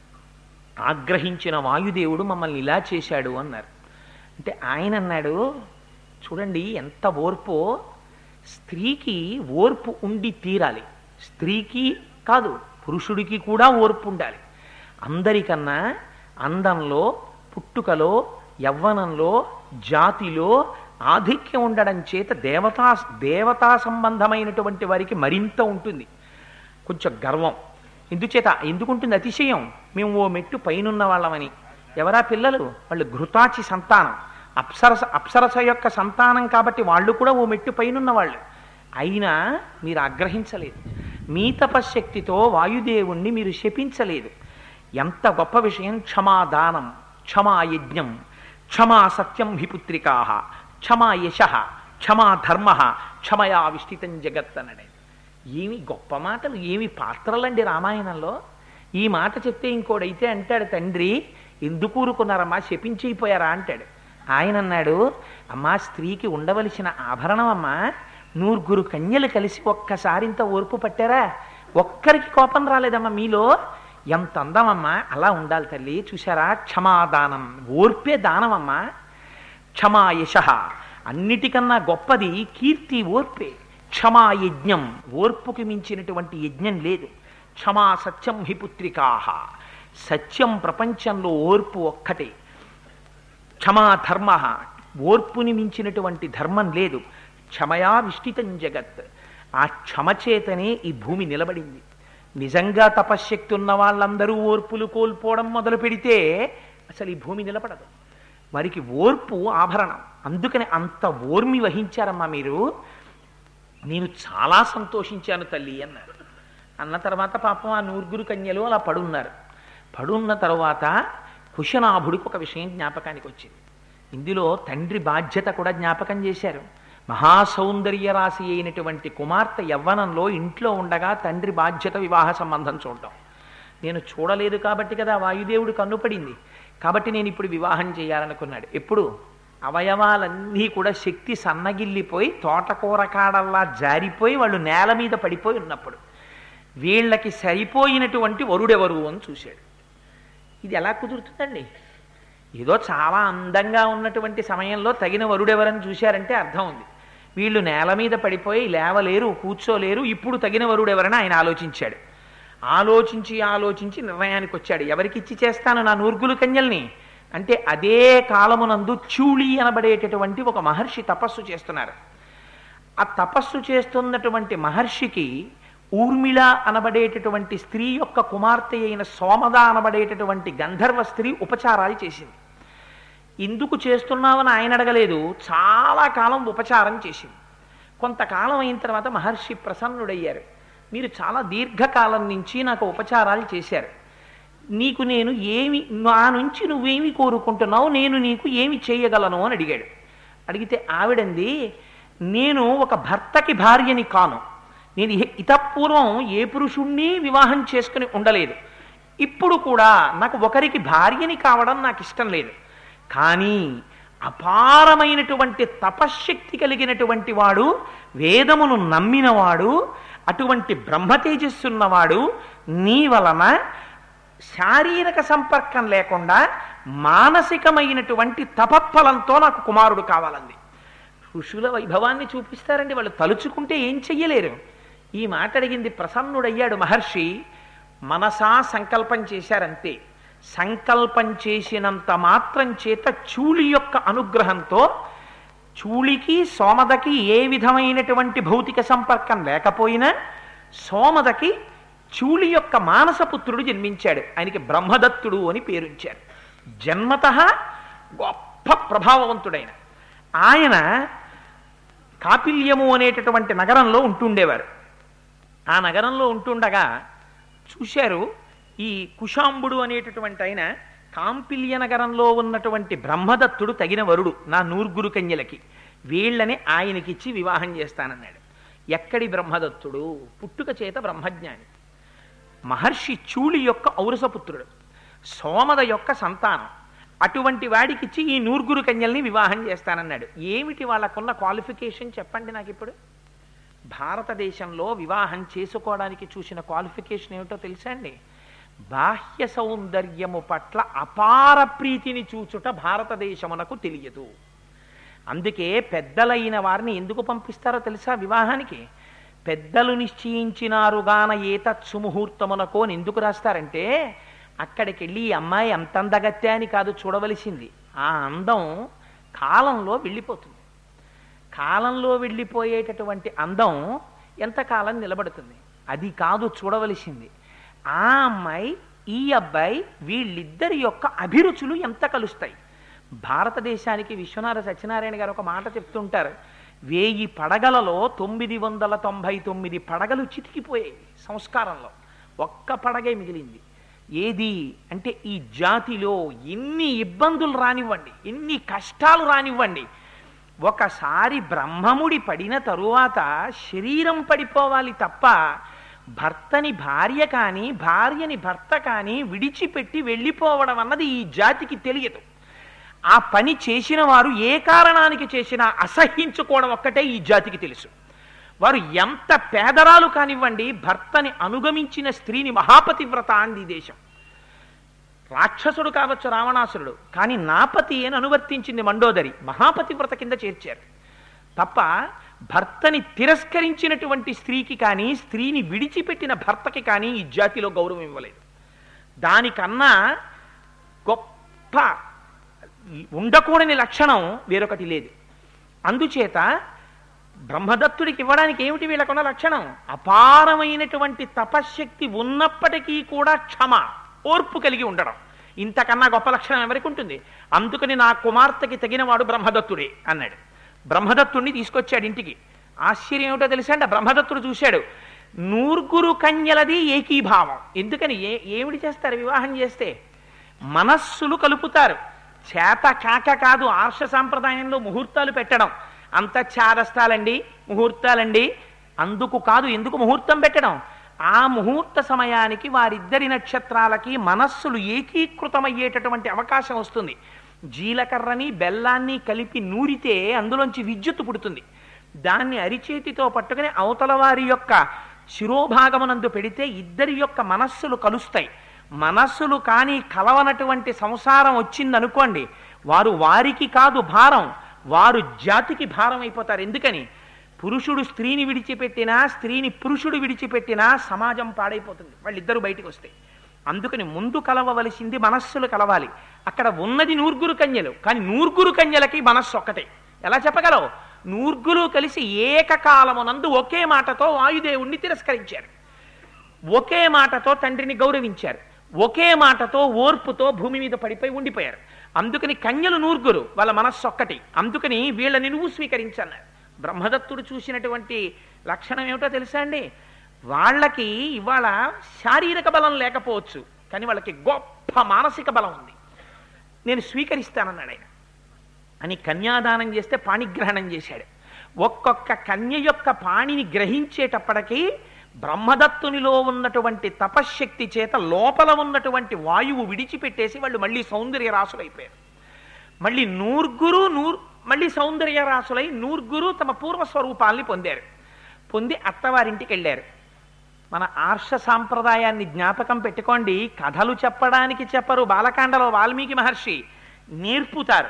ఆగ్రహించిన వాయుదేవుడు మమ్మల్ని ఇలా చేశాడు అన్నారు అంటే ఆయన అన్నాడు చూడండి ఎంత ఓర్పో స్త్రీకి ఓర్పు ఉండి తీరాలి స్త్రీకి కాదు పురుషుడికి కూడా ఓర్పు ఉండాలి అందరికన్నా అందంలో పుట్టుకలో యవ్వనంలో జాతిలో ఆధిక్యం ఉండడం చేత దేవతా దేవతా సంబంధమైనటువంటి వారికి మరింత ఉంటుంది కొంచెం గర్వం ఎందుచేత ఎందుకుంటుంది అతిశయం మేము ఓ మెట్టు పైనున్న వాళ్ళమని ఎవరా పిల్లలు వాళ్ళు ఘృతాచి సంతానం అప్సరస అప్సరస యొక్క సంతానం కాబట్టి వాళ్ళు కూడా ఓ మెట్టు పైనున్న వాళ్ళు అయినా మీరు ఆగ్రహించలేదు మీ తపశ్శక్తితో వాయుదేవుణ్ణి మీరు శపించలేదు ఎంత గొప్ప విషయం క్షమాదానం క్షమా యజ్ఞం క్షమా సత్యం హిపుత్రికా క్షమా యశ క్షమా ధర్మ క్షమయా విష్టితం జగత్ అనడే ఏమి గొప్ప మాటలు ఏమి పాత్రలండి రామాయణంలో ఈ మాట చెప్తే ఇంకోడైతే అంటాడు తండ్రి ఎందుకు ఊరుకున్నారమ్మా శపించిపోయారా అంటాడు ఆయన అన్నాడు అమ్మా స్త్రీకి ఉండవలసిన ఆభరణం అమ్మా నూరుగురు కన్యలు కలిసి ఒక్కసారి ఇంత ఓర్పు పట్టారా ఒక్కరికి కోపం రాలేదమ్మా మీలో ఎంత అందమమ్మా అలా ఉండాలి తల్లి చూసారా క్షమాదానం ఓర్పే దానమమ్మా క్షమా యశ అన్నిటికన్నా గొప్పది కీర్తి ఓర్పే క్షమా యజ్ఞం ఓర్పుకి మించినటువంటి యజ్ఞం లేదు క్షమా సత్యం హి పుత్రికాహ సత్యం ప్రపంచంలో ఓర్పు ఒక్కటే క్షమా ధర్మ ఓర్పుని మించినటువంటి ధర్మం లేదు క్షమయా విష్టితం జగత్ ఆ క్షమ చేతనే ఈ భూమి నిలబడింది నిజంగా తపశ్శక్తి ఉన్న వాళ్ళందరూ ఓర్పులు కోల్పోవడం మొదలు పెడితే అసలు ఈ భూమి నిలబడదు వారికి ఓర్పు ఆభరణం అందుకని అంత ఓర్మి వహించారమ్మా మీరు నేను చాలా సంతోషించాను తల్లి అన్నారు అన్న తర్వాత పాపం ఆ నూరుగురు కన్యలు అలా పడున్నారు పడున్న తర్వాత కుశనాభుడికి ఒక విషయం జ్ఞాపకానికి వచ్చింది ఇందులో తండ్రి బాధ్యత కూడా జ్ఞాపకం చేశారు మహాసౌందర్య రాశి అయినటువంటి కుమార్తె యవ్వనంలో ఇంట్లో ఉండగా తండ్రి బాధ్యత వివాహ సంబంధం చూడటం నేను చూడలేదు కాబట్టి కదా వాయుదేవుడు కన్నుపడింది కాబట్టి నేను ఇప్పుడు వివాహం చేయాలనుకున్నాడు ఎప్పుడు అవయవాలన్నీ కూడా శక్తి సన్నగిల్లిపోయి తోటకూర కాడల్లా జారిపోయి వాళ్ళు నేల మీద పడిపోయి ఉన్నప్పుడు వీళ్ళకి సరిపోయినటువంటి వరుడెవరు అని చూశాడు ఇది ఎలా కుదురుతుందండి ఏదో చాలా అందంగా ఉన్నటువంటి సమయంలో తగిన వరుడెవరని చూశారంటే అర్థం ఉంది వీళ్ళు నేల మీద పడిపోయి లేవలేరు కూర్చోలేరు ఇప్పుడు తగిన వరుడెవరని ఆయన ఆలోచించాడు ఆలోచించి ఆలోచించి నిర్ణయానికి వచ్చాడు ఎవరికి ఇచ్చి చేస్తాను నా నూర్గులు కన్యల్ని అంటే అదే కాలమునందు చూళి అనబడేటటువంటి ఒక మహర్షి తపస్సు చేస్తున్నారు ఆ తపస్సు చేస్తున్నటువంటి మహర్షికి ఊర్మిళ అనబడేటటువంటి స్త్రీ యొక్క కుమార్తె అయిన సోమద అనబడేటటువంటి గంధర్వ స్త్రీ ఉపచారాలు చేసింది ఎందుకు చేస్తున్నామని ఆయన అడగలేదు చాలా కాలం ఉపచారం చేసింది కొంతకాలం అయిన తర్వాత మహర్షి ప్రసన్నుడయ్యారు మీరు చాలా దీర్ఘకాలం నుంచి నాకు ఉపచారాలు చేశారు నీకు నేను ఏమి నా నుంచి నువ్వేమి కోరుకుంటున్నావు నేను నీకు ఏమి చేయగలను అని అడిగాడు అడిగితే ఆవిడంది నేను ఒక భర్తకి భార్యని కాను నేను ఇహ- ఇతపూర్వం ఏ పురుషుణ్ణి వివాహం చేసుకుని ఉండలేదు ఇప్పుడు కూడా నాకు ఒకరికి భార్యని కావడం నాకు ఇష్టం లేదు కానీ అపారమైనటువంటి తపశ్శక్తి కలిగినటువంటి వాడు వేదమును నమ్మినవాడు అటువంటి బ్రహ్మతేజస్సున్నవాడు నీ వలన శారీరక సంపర్కం లేకుండా మానసికమైనటువంటి తపత్ఫలంతో నాకు కుమారుడు కావాలంది ఋషుల వైభవాన్ని చూపిస్తారండి వాళ్ళు తలుచుకుంటే ఏం చెయ్యలేరు ఈ మాట అడిగింది ప్రసన్నుడయ్యాడు మహర్షి మనసా సంకల్పం చేశారంతే సంకల్పం చేసినంత మాత్రం చేత చూళి యొక్క అనుగ్రహంతో చూళికి సోమదకి ఏ విధమైనటువంటి భౌతిక సంపర్కం లేకపోయినా సోమదకి చూళి యొక్క మానసపుత్రుడు జన్మించాడు ఆయనకి బ్రహ్మదత్తుడు అని పేరుంచారు జన్మత గొప్ప ప్రభావవంతుడైన ఆయన కాపిల్యము అనేటటువంటి నగరంలో ఉంటుండేవారు ఆ నగరంలో ఉంటుండగా చూశారు ఈ కుశాంబుడు అనేటటువంటి ఆయన కాంపిల్య నగరంలో ఉన్నటువంటి బ్రహ్మదత్తుడు తగిన వరుడు నా నూర్గురు కన్యలకి వీళ్ళని ఆయనకిచ్చి వివాహం చేస్తానన్నాడు ఎక్కడి బ్రహ్మదత్తుడు పుట్టుక చేత బ్రహ్మజ్ఞాని మహర్షి చూళి యొక్క ఔరసపుత్రుడు సోమద యొక్క సంతానం అటువంటి వాడికిచ్చి ఈ నూర్గురు కన్యల్ని వివాహం చేస్తానన్నాడు ఏమిటి వాళ్ళకున్న క్వాలిఫికేషన్ చెప్పండి నాకు ఇప్పుడు భారతదేశంలో వివాహం చేసుకోవడానికి చూసిన క్వాలిఫికేషన్ ఏమిటో తెలుసా అండి బాహ్య సౌందర్యము పట్ల అపార ప్రీతిని చూచుట భారతదేశమునకు తెలియదు అందుకే పెద్దలైన వారిని ఎందుకు పంపిస్తారో తెలుసా వివాహానికి పెద్దలు నిశ్చయించినారుగాన ఏత సుముహూర్తమునకో అని ఎందుకు రాస్తారంటే అక్కడికి వెళ్ళి ఈ అమ్మాయి అంత అందగత్తే అని కాదు చూడవలసింది ఆ అందం కాలంలో వెళ్ళిపోతుంది కాలంలో వెళ్ళిపోయేటటువంటి అందం ఎంతకాలం నిలబడుతుంది అది కాదు చూడవలసింది ఆ అమ్మాయి ఈ అబ్బాయి వీళ్ళిద్దరి యొక్క అభిరుచులు ఎంత కలుస్తాయి భారతదేశానికి విశ్వనాథ సత్యనారాయణ గారు ఒక మాట చెప్తుంటారు వేయి పడగలలో తొమ్మిది వందల తొంభై తొమ్మిది పడగలు చితికిపోయాయి సంస్కారంలో ఒక్క పడగే మిగిలింది ఏది అంటే ఈ జాతిలో ఎన్ని ఇబ్బందులు రానివ్వండి ఎన్ని కష్టాలు రానివ్వండి ఒకసారి బ్రహ్మముడి పడిన తరువాత శరీరం పడిపోవాలి తప్ప భర్తని భార్య కానీ భార్యని భర్త కానీ విడిచిపెట్టి వెళ్ళిపోవడం అన్నది ఈ జాతికి తెలియదు ఆ పని చేసిన వారు ఏ కారణానికి చేసినా అసహ్యించుకోవడం ఒక్కటే ఈ జాతికి తెలుసు వారు ఎంత పేదరాలు కానివ్వండి భర్తని అనుగమించిన స్త్రీని మహాపతివ్రత అంది ఈ దేశం రాక్షసుడు కావచ్చు రావణాసురుడు కానీ నాపతి అని అనువర్తించింది మండోదరి మహాపతివ్రత కింద చేర్చారు తప్ప భర్తని తిరస్కరించినటువంటి స్త్రీకి కానీ స్త్రీని విడిచిపెట్టిన భర్తకి కానీ ఈ జాతిలో గౌరవం ఇవ్వలేదు దానికన్నా గొప్ప ఉండకూడని లక్షణం వేరొకటి లేదు అందుచేత బ్రహ్మదత్తుడికి ఇవ్వడానికి ఏమిటి వీళ్ళకున్న లక్షణం అపారమైనటువంటి తపశ్శక్తి ఉన్నప్పటికీ కూడా క్షమ ఓర్పు కలిగి ఉండడం ఇంతకన్నా గొప్ప లక్షణం ఎవరికి ఉంటుంది అందుకని నా కుమార్తెకి తగినవాడు బ్రహ్మదత్తుడే అన్నాడు బ్రహ్మదత్తుడిని తీసుకొచ్చాడు ఇంటికి ఆశ్చర్యం ఏమిటో తెలుసా అండి బ్రహ్మదత్తుడు చూశాడు నూర్గురు కన్యలది ఏకీభావం ఎందుకని ఏ ఏమిటి చేస్తారు వివాహం చేస్తే మనస్సులు కలుపుతారు చేత కాక కాదు ఆర్ష సాంప్రదాయంలో ముహూర్తాలు పెట్టడం అంత చాదస్తాలండి ముహూర్తాలండి అందుకు కాదు ఎందుకు ముహూర్తం పెట్టడం ఆ ముహూర్త సమయానికి వారిద్దరి నక్షత్రాలకి మనస్సులు ఏకీకృతమయ్యేటటువంటి అవకాశం వస్తుంది జీలకర్రని బెల్లాన్ని కలిపి నూరితే అందులోంచి విద్యుత్తు పుడుతుంది దాన్ని అరిచేతితో పట్టుకుని అవతల వారి యొక్క శిరోభాగమునందు పెడితే ఇద్దరి యొక్క మనస్సులు కలుస్తాయి మనస్సులు కానీ కలవనటువంటి సంసారం వచ్చిందనుకోండి వారు వారికి కాదు భారం వారు జాతికి భారం అయిపోతారు ఎందుకని పురుషుడు స్త్రీని విడిచిపెట్టినా స్త్రీని పురుషుడు విడిచిపెట్టినా సమాజం పాడైపోతుంది వాళ్ళిద్దరూ బయటికి వస్తాయి అందుకని ముందు కలవవలసింది మనస్సులు కలవాలి అక్కడ ఉన్నది నూర్గురు కన్యలు కానీ నూర్గురు కన్యలకి మనస్సు ఒక్కటే ఎలా చెప్పగలవు నూర్గురు కలిసి ఏకకాలమునందు ఒకే మాటతో వాయుదేవుణ్ణి తిరస్కరించారు ఒకే మాటతో తండ్రిని గౌరవించారు ఒకే మాటతో ఓర్పుతో భూమి మీద పడిపోయి ఉండిపోయారు అందుకని కన్యలు నూర్గురు వాళ్ళ మనస్సు ఒక్కటి అందుకని వీళ్ళని నువ్వు స్వీకరించన్నారు బ్రహ్మదత్తుడు చూసినటువంటి లక్షణం ఏమిటో తెలుసా అండి వాళ్ళకి ఇవాళ శారీరక బలం లేకపోవచ్చు కానీ వాళ్ళకి గొప్ప మానసిక బలం ఉంది నేను స్వీకరిస్తానన్నాడు ఆయన అని కన్యాదానం చేస్తే పాణిగ్రహణం చేశాడు ఒక్కొక్క కన్య యొక్క పాణిని గ్రహించేటప్పటికీ బ్రహ్మదత్తునిలో ఉన్నటువంటి తపశ్శక్తి చేత లోపల ఉన్నటువంటి వాయువు విడిచిపెట్టేసి వాళ్ళు మళ్ళీ సౌందర్య రాసులైపోయారు మళ్ళీ నూర్గురు నూర్ మళ్ళీ సౌందర్య రాసులై నూర్గురు తమ పూర్వస్వరూపాల్ని పొందారు పొంది అత్తవారింటికి వెళ్ళారు మన ఆర్ష సాంప్రదాయాన్ని జ్ఞాపకం పెట్టుకోండి కథలు చెప్పడానికి చెప్పరు బాలకాండలో వాల్మీకి మహర్షి నేర్పుతారు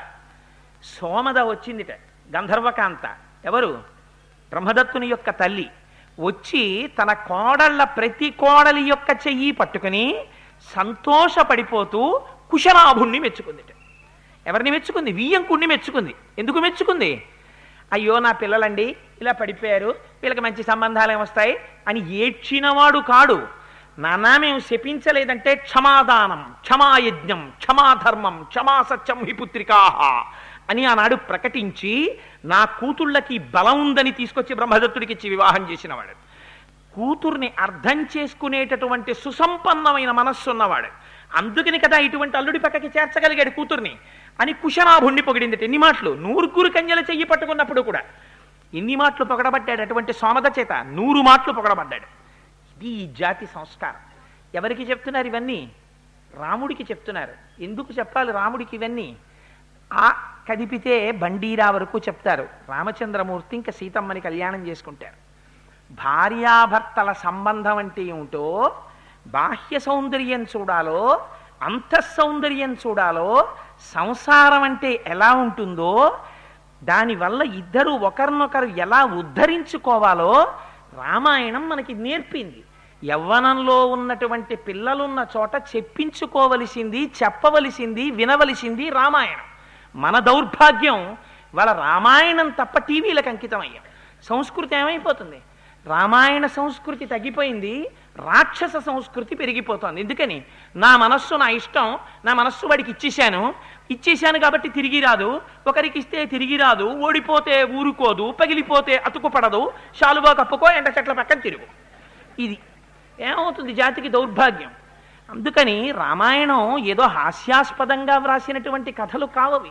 సోమద వచ్చిందిట గంధర్వకాంత ఎవరు బ్రహ్మదత్తుని యొక్క తల్లి వచ్చి తన కోడళ్ళ ప్రతి కోడలి యొక్క చెయ్యి పట్టుకుని సంతోషపడిపోతూ కుశనాభుణ్ణి మెచ్చుకుందిట ఎవరిని మెచ్చుకుంది వియ్యంకుణ్ణి మెచ్చుకుంది ఎందుకు మెచ్చుకుంది అయ్యో నా పిల్లలండి ఇలా పడిపోయారు వీళ్ళకి మంచి సంబంధాలు ఏమొస్తాయి అని ఏడ్చినవాడు కాడు నానా మేము శపించలేదంటే క్షమాదానం క్షమాయజ్ఞం క్షమాధర్మం క్షమా సత్యం హి పుత్రికాహ అని ఆనాడు ప్రకటించి నా కూతుళ్ళకి బలం ఉందని తీసుకొచ్చి బ్రహ్మదత్తుడికి ఇచ్చి వివాహం చేసినవాడు కూతుర్ని అర్థం చేసుకునేటటువంటి సుసంపన్నమైన మనస్సు ఉన్నవాడు అందుకని కదా ఇటువంటి అల్లుడి పక్కకి చేర్చగలిగాడు కూతుర్ని అని కుశనాభుణ్ణి పొగిడింది ఎన్ని మాటలు నూరుగురు కన్యల చెయ్యి పట్టుకున్నప్పుడు కూడా ఎన్ని మాటలు పొగడబడ్డాడు అటువంటి సోమద చేత నూరు మాటలు పొగడబడ్డాడు ఇది ఈ జాతి సంస్కారం ఎవరికి చెప్తున్నారు ఇవన్నీ రాముడికి చెప్తున్నారు ఎందుకు చెప్పాలి రాముడికి ఇవన్నీ ఆ కదిపితే బండీరా వరకు చెప్తారు రామచంద్రమూర్తి ఇంకా సీతమ్మని కళ్యాణం చేసుకుంటారు భార్యాభర్తల సంబంధం అంటే ఏమిటో బాహ్య సౌందర్యం చూడాలో అంతఃసౌందర్యం చూడాలో సంసారం అంటే ఎలా ఉంటుందో దానివల్ల ఇద్దరు ఒకరినొకరు ఎలా ఉద్ధరించుకోవాలో రామాయణం మనకి నేర్పింది యవ్వనంలో ఉన్నటువంటి పిల్లలున్న చోట చెప్పించుకోవలసింది చెప్పవలసింది వినవలసింది రామాయణం మన దౌర్భాగ్యం వాళ్ళ రామాయణం తప్ప టీవీలకు అంకితం అయ్యాం సంస్కృతి ఏమైపోతుంది రామాయణ సంస్కృతి తగ్గిపోయింది రాక్షస సంస్కృతి పెరిగిపోతోంది ఎందుకని నా మనస్సు నా ఇష్టం నా మనస్సు వాడికి ఇచ్చేశాను ఇచ్చేశాను కాబట్టి తిరిగి రాదు ఒకరికి ఇస్తే తిరిగి రాదు ఓడిపోతే ఊరుకోదు పగిలిపోతే అతుకుపడదు శాలువా కప్పుకో ఎండ చెట్ల పక్కన తిరుగు ఇది ఏమవుతుంది జాతికి దౌర్భాగ్యం అందుకని రామాయణం ఏదో హాస్యాస్పదంగా వ్రాసినటువంటి కథలు కావవి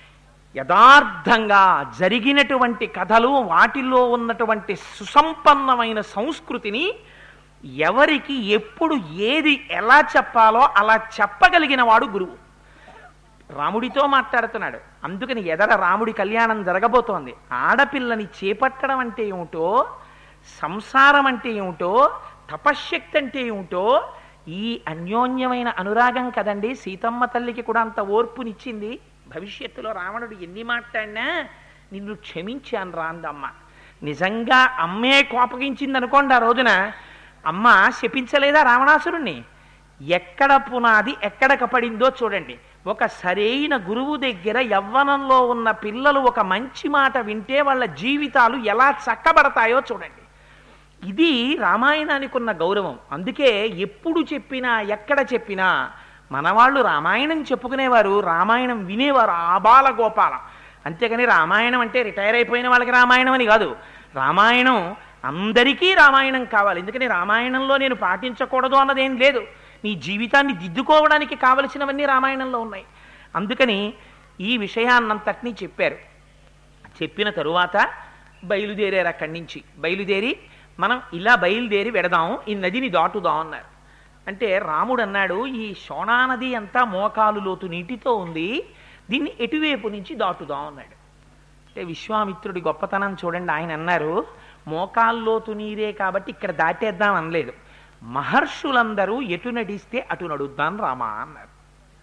యథార్థంగా జరిగినటువంటి కథలు వాటిల్లో ఉన్నటువంటి సుసంపన్నమైన సంస్కృతిని ఎవరికి ఎప్పుడు ఏది ఎలా చెప్పాలో అలా చెప్పగలిగిన వాడు గురువు రాముడితో మాట్లాడుతున్నాడు అందుకని ఎదర రాముడి కళ్యాణం జరగబోతోంది ఆడపిల్లని చేపట్టడం అంటే ఏమిటో సంసారం అంటే ఏమిటో తపశ్శక్తి అంటే ఏమిటో ఈ అన్యోన్యమైన అనురాగం కదండి సీతమ్మ తల్లికి కూడా అంత ఓర్పునిచ్చింది భవిష్యత్తులో రావణుడు ఎన్ని మాట్లాడినా నిన్ను క్షమించాను రాందమ్మ నిజంగా అమ్మే కోపగించింది అనుకోండి ఆ రోజున అమ్మ శపించలేదా రావణాసురుణ్ణి ఎక్కడ పునాది ఎక్కడక పడిందో చూడండి ఒక సరైన గురువు దగ్గర యవ్వనంలో ఉన్న పిల్లలు ఒక మంచి మాట వింటే వాళ్ళ జీవితాలు ఎలా చక్కబడతాయో చూడండి ఇది రామాయణానికి ఉన్న గౌరవం అందుకే ఎప్పుడు చెప్పినా ఎక్కడ చెప్పినా మనవాళ్ళు రామాయణం చెప్పుకునేవారు రామాయణం వినేవారు ఆబాల గోపాలం అంతేగాని రామాయణం అంటే రిటైర్ అయిపోయిన వాళ్ళకి రామాయణం అని కాదు రామాయణం అందరికీ రామాయణం కావాలి ఎందుకని రామాయణంలో నేను పాటించకూడదు అన్నదేం లేదు నీ జీవితాన్ని దిద్దుకోవడానికి కావలసినవన్నీ రామాయణంలో ఉన్నాయి అందుకని ఈ విషయాన్నంతటినీ చెప్పారు చెప్పిన తరువాత బయలుదేరారు అక్కడి నుంచి బయలుదేరి మనం ఇలా బయలుదేరి వెడదాం ఈ నదిని దాటుదాం అన్నారు అంటే రాముడు అన్నాడు ఈ శోణా నది అంతా మోకాలు లోతు నీటితో ఉంది దీన్ని ఎటువైపు నుంచి దాటుదాం అన్నాడు అంటే విశ్వామిత్రుడి గొప్పతనం చూడండి ఆయన అన్నారు మోకాల్లోతు నీరే కాబట్టి ఇక్కడ దాటేద్దాం అనలేదు మహర్షులందరూ ఎటు నడిస్తే అటు నడుద్దాం రామా అన్నారు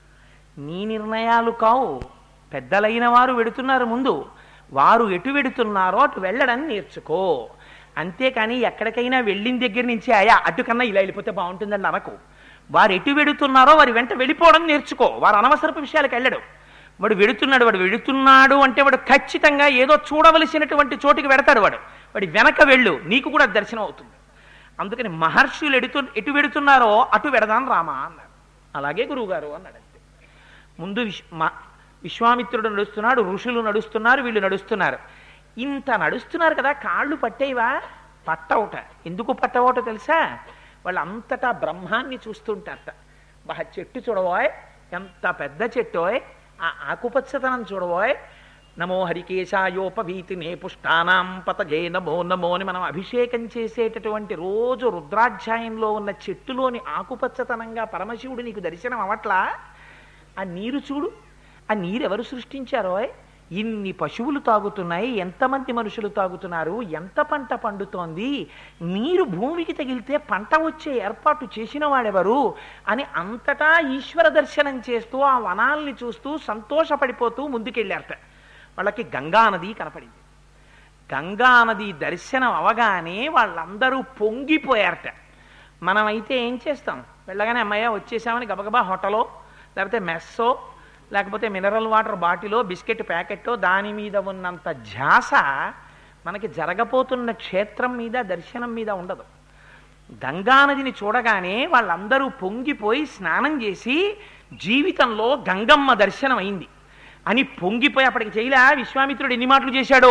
నీ నిర్ణయాలు కావు పెద్దలైన వారు వెడుతున్నారు ముందు వారు ఎటు వెడుతున్నారో అటు వెళ్ళడం నేర్చుకో అంతేకాని ఎక్కడికైనా వెళ్ళిన దగ్గర నుంచి అయా అటు కన్నా ఇలా వెళ్ళిపోతే బాగుంటుందండి అనకు వారు ఎటు వెడుతున్నారో వారి వెంట వెళ్ళిపోవడం నేర్చుకో వారు అనవసరపు విషయాలకు వెళ్ళడు వాడు వెడుతున్నాడు వాడు వెడుతున్నాడు అంటే వాడు ఖచ్చితంగా ఏదో చూడవలసినటువంటి చోటికి వెడతాడు వాడు వాడి వెనక వెళ్ళు నీకు కూడా దర్శనం అవుతుంది అందుకని మహర్షులు ఎడుతు ఎటు వెడుతున్నారో అటు వెడదాం రామా అన్నారు అలాగే గురువుగారు అన్నాడు అంతే ముందు విశ్ మ- విశ్వామిత్రుడు నడుస్తున్నాడు ఋషులు నడుస్తున్నారు వీళ్ళు నడుస్తున్నారు ఇంత నడుస్తున్నారు కదా కాళ్ళు పట్టేవా పట్టవుట ఎందుకు పట్టవుట తెలుసా వాళ్ళు అంతటా బ్రహ్మాన్ని చూస్తుంటారట బహ చెట్టు చూడబోయ్ ఎంత పెద్ద చెట్టోయ్ ఆ ఆకుపచ్చతనం చూడబోయ్ నమో హరికేశాయోపవీతినే పుష్టానాం పతజే నమో నమో అని మనం అభిషేకం చేసేటటువంటి రోజు రుద్రాధ్యాయంలో ఉన్న చెట్టులోని ఆకుపచ్చతనంగా పరమశివుడు నీకు దర్శనం అవట్లా ఆ నీరు చూడు ఆ నీరు ఎవరు సృష్టించారో ఇన్ని పశువులు తాగుతున్నాయి ఎంతమంది మనుషులు తాగుతున్నారు ఎంత పంట పండుతోంది నీరు భూమికి తగిలితే పంట వచ్చే ఏర్పాటు చేసిన వాడెవరు అని అంతటా ఈశ్వర దర్శనం చేస్తూ ఆ వనాల్ని చూస్తూ సంతోషపడిపోతూ ముందుకెళ్ళారట వాళ్ళకి గంగా నది కనపడింది గంగా నది దర్శనం అవగానే వాళ్ళందరూ పొంగిపోయారట మనమైతే ఏం చేస్తాం వెళ్ళగానే అమ్మయ్య వచ్చేసామని గబగబా హోటలో లేకపోతే మెస్సో లేకపోతే మినరల్ వాటర్ బాటిలో బిస్కెట్ ప్యాకెట్టో దాని మీద ఉన్నంత ధ్యాస మనకి జరగపోతున్న క్షేత్రం మీద దర్శనం మీద ఉండదు గంగానదిని చూడగానే వాళ్ళందరూ పొంగిపోయి స్నానం చేసి జీవితంలో గంగమ్మ దర్శనం అయింది అని పొంగిపోయి అప్పటికి చేయలే విశ్వామిత్రుడు ఎన్ని మాటలు చేశాడో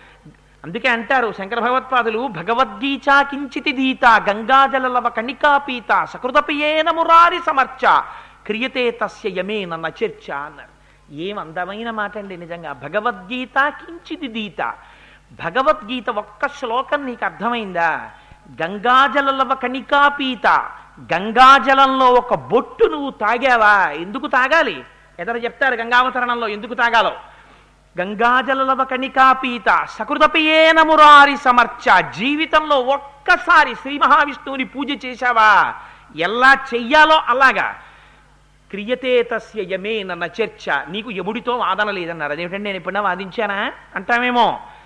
అందుకే అంటారు శంకర భగవత్పాదులు భగవద్గీత కించితి దీత గంగాజలలవ కణికాపీత సకృతపియేన మురారి సమర్చ క్రియతే తస్య యమేన నచర్చ అన్నారు ఏం అందమైన మాట అండి నిజంగా భగవద్గీత కించితి దీత భగవద్గీత ఒక్క శ్లోకం నీకు అర్థమైందా గంగాజలలవ కణికాపీత గంగాజలంలో ఒక బొట్టు నువ్వు తాగావా ఎందుకు తాగాలి ఎదర చెప్తారు గంగావతరణంలో ఎందుకు తాగాలో గంగాజలలవ కణికాపీత సకృతపియేన మురారి సమర్చ జీవితంలో ఒక్కసారి శ్రీ మహావిష్ణువుని పూజ చేశావా ఎలా చెయ్యాలో అలాగా క్రియతే తస్య యమేన నచర్చ నీకు యముడితో వాదన లేదన్నారు అదేమిటంటే నేను ఎప్పుడన్నా వాదించానా అంటామేమో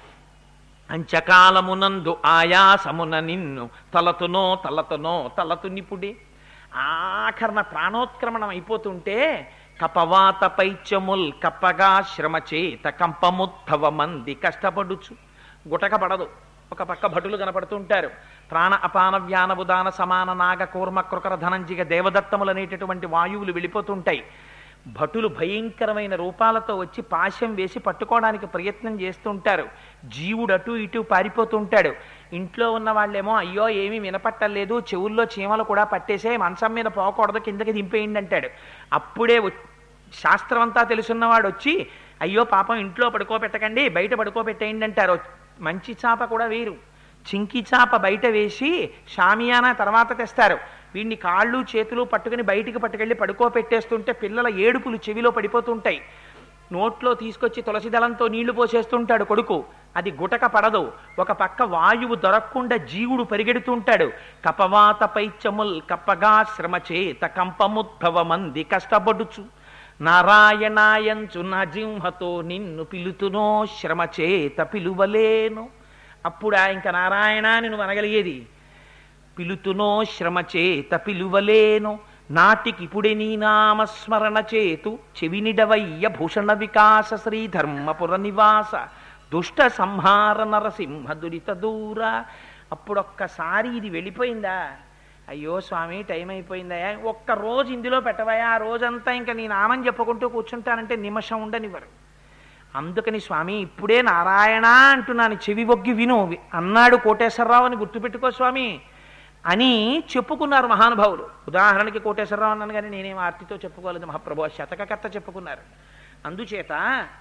అంచకాలమునందు ఆయాసమున నిన్ను తలతునో తలతునో తలతు నిపుడే ఆఖరణ ప్రాణోత్క్రమణం అయిపోతుంటే కపవాత పైత్యముల్ కప్పగా శ్రమ చేత కంపముత్తవ మంది కష్టపడుచు గుటక పడదు ఒక పక్క భటులు కనపడుతుంటారు ప్రాణ అపాన వ్యాన ఉదాన సమాన నాగ కూర్మ కృకర ధనంజిగ దేవదత్తములు అనేటటువంటి వాయువులు వెళ్ళిపోతుంటాయి భటులు భయంకరమైన రూపాలతో వచ్చి పాశం వేసి పట్టుకోవడానికి ప్రయత్నం చేస్తుంటారు జీవుడు అటు ఇటు పారిపోతుంటాడు ఇంట్లో ఉన్న వాళ్ళేమో అయ్యో ఏమీ వినపట్టలేదు చెవుల్లో చీమలు కూడా పట్టేసే మంచం మీద పోకూడదు కిందకి దింపేయండి అంటాడు అప్పుడే వ- శాస్త్రం అంతా తెలుసున్నవాడు వచ్చి అయ్యో పాపం ఇంట్లో పడుకోబెట్టకండి బయట పడుకోబెట్టేయండి అంటారు మంచి చాప కూడా వేరు చింకి చాప బయట వేసి షామియానా తర్వాత తెస్తారు వీడిని కాళ్ళు చేతులు పట్టుకుని బయటికి పట్టుకెళ్ళి పడుకోపెట్టేస్తుంటే పిల్లల ఏడుపులు చెవిలో పడిపోతుంటాయి నోట్లో తీసుకొచ్చి తులసి దళంతో నీళ్లు పోసేస్తుంటాడు కొడుకు అది గుటక పడదు ఒక పక్క వాయువు దొరకకుండా జీవుడు పరిగెడుతుంటాడు కపవాత పైచముల్ కప్పగా శ్రమ చేత కంపముద్భవ మంది కష్టపడుచు నారాయణాయంచు నా జింహతో నిన్ను పిలుతునో శ్రమ చేత పిలువలేను అప్పుడా ఇంక నారాయణ అని నువ్వు అనగలిగేది పిలుతునో శ్రమ చేత పిలువలేను నాటికిపుడే నీ నామస్మరణ చేతు చెవినిడవయ్య భూషణ వికాస శ్రీధర్మపుర నివాస దుష్ట సంహార నరసింహ దురిత దూర అప్పుడొక్కసారి ఇది వెళ్ళిపోయిందా అయ్యో స్వామి టైం అయిపోయిందా ఒక్క రోజు ఇందులో పెట్టవయా ఆ రోజంతా ఇంకా నీ నామం చెప్పుకుంటూ కూర్చుంటానంటే నిమిషం ఉండనివ్వరు అందుకని స్వామి ఇప్పుడే నారాయణ అంటున్నాను చెవి బొగ్గి విను అన్నాడు కోటేశ్వరరావు అని గుర్తుపెట్టుకో స్వామి అని చెప్పుకున్నారు మహానుభావులు ఉదాహరణకి కోటేశ్వరరావు అన్నాను కానీ నేనేం ఆర్తితో చెప్పుకోలేదు మహాప్రభు శతకకర్త చెప్పుకున్నారు అందుచేత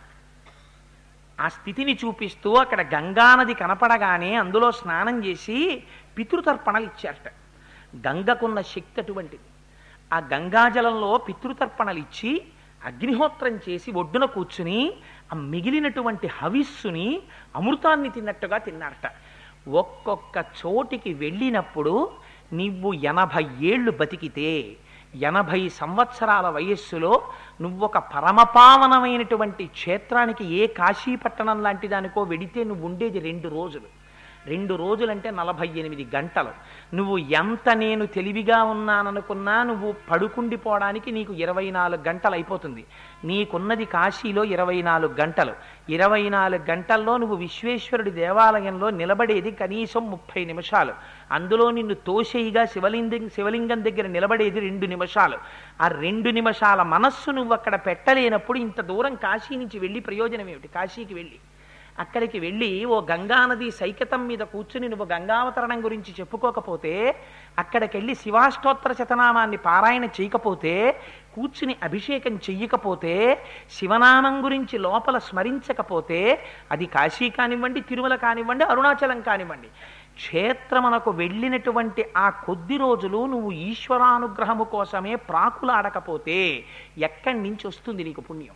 ఆ స్థితిని చూపిస్తూ అక్కడ గంగానది కనపడగానే అందులో స్నానం చేసి పితృతర్పణలు ఇచ్చారట గంగకున్న శక్తి అటువంటిది ఆ గంగాజలంలో పితృతర్పణలు ఇచ్చి అగ్నిహోత్రం చేసి ఒడ్డున కూర్చుని ఆ మిగిలినటువంటి హవిస్సుని అమృతాన్ని తిన్నట్టుగా తిన్నారట ఒక్కొక్క చోటికి వెళ్ళినప్పుడు నువ్వు ఎనభై ఏళ్ళు బతికితే ఎనభై సంవత్సరాల వయస్సులో నువ్వొక పరమపావనమైనటువంటి క్షేత్రానికి ఏ కాశీపట్టణం లాంటి దానికో వెడితే నువ్వు ఉండేది రెండు రోజులు రెండు రోజులంటే నలభై ఎనిమిది గంటలు నువ్వు ఎంత నేను తెలివిగా ఉన్నాననుకున్నా నువ్వు పడుకుండిపోవడానికి నీకు ఇరవై నాలుగు గంటలు అయిపోతుంది నీకున్నది కాశీలో ఇరవై నాలుగు గంటలు ఇరవై నాలుగు గంటల్లో నువ్వు విశ్వేశ్వరుడి దేవాలయంలో నిలబడేది కనీసం ముప్పై నిమిషాలు అందులో నిన్ను తోసేయిగా శివలింగం శివలింగం దగ్గర నిలబడేది రెండు నిమిషాలు ఆ రెండు నిమిషాల మనస్సు నువ్వు అక్కడ పెట్టలేనప్పుడు ఇంత దూరం కాశీ నుంచి వెళ్ళి ప్రయోజనం ఏమిటి కాశీకి వెళ్ళి అక్కడికి వెళ్ళి ఓ గంగానది సైకతం మీద కూర్చుని నువ్వు గంగావతరణం గురించి చెప్పుకోకపోతే అక్కడికి వెళ్ళి శివాష్టోత్తర శతనామాన్ని పారాయణ చేయకపోతే కూర్చుని అభిషేకం చెయ్యకపోతే శివనామం గురించి లోపల స్మరించకపోతే అది కాశీ కానివ్వండి తిరుమల కానివ్వండి అరుణాచలం కానివ్వండి క్షేత్రమునకు వెళ్ళినటువంటి ఆ కొద్ది రోజులు నువ్వు ఈశ్వరానుగ్రహము కోసమే ప్రాకులాడకపోతే ఎక్కడి నుంచి వస్తుంది నీకు పుణ్యం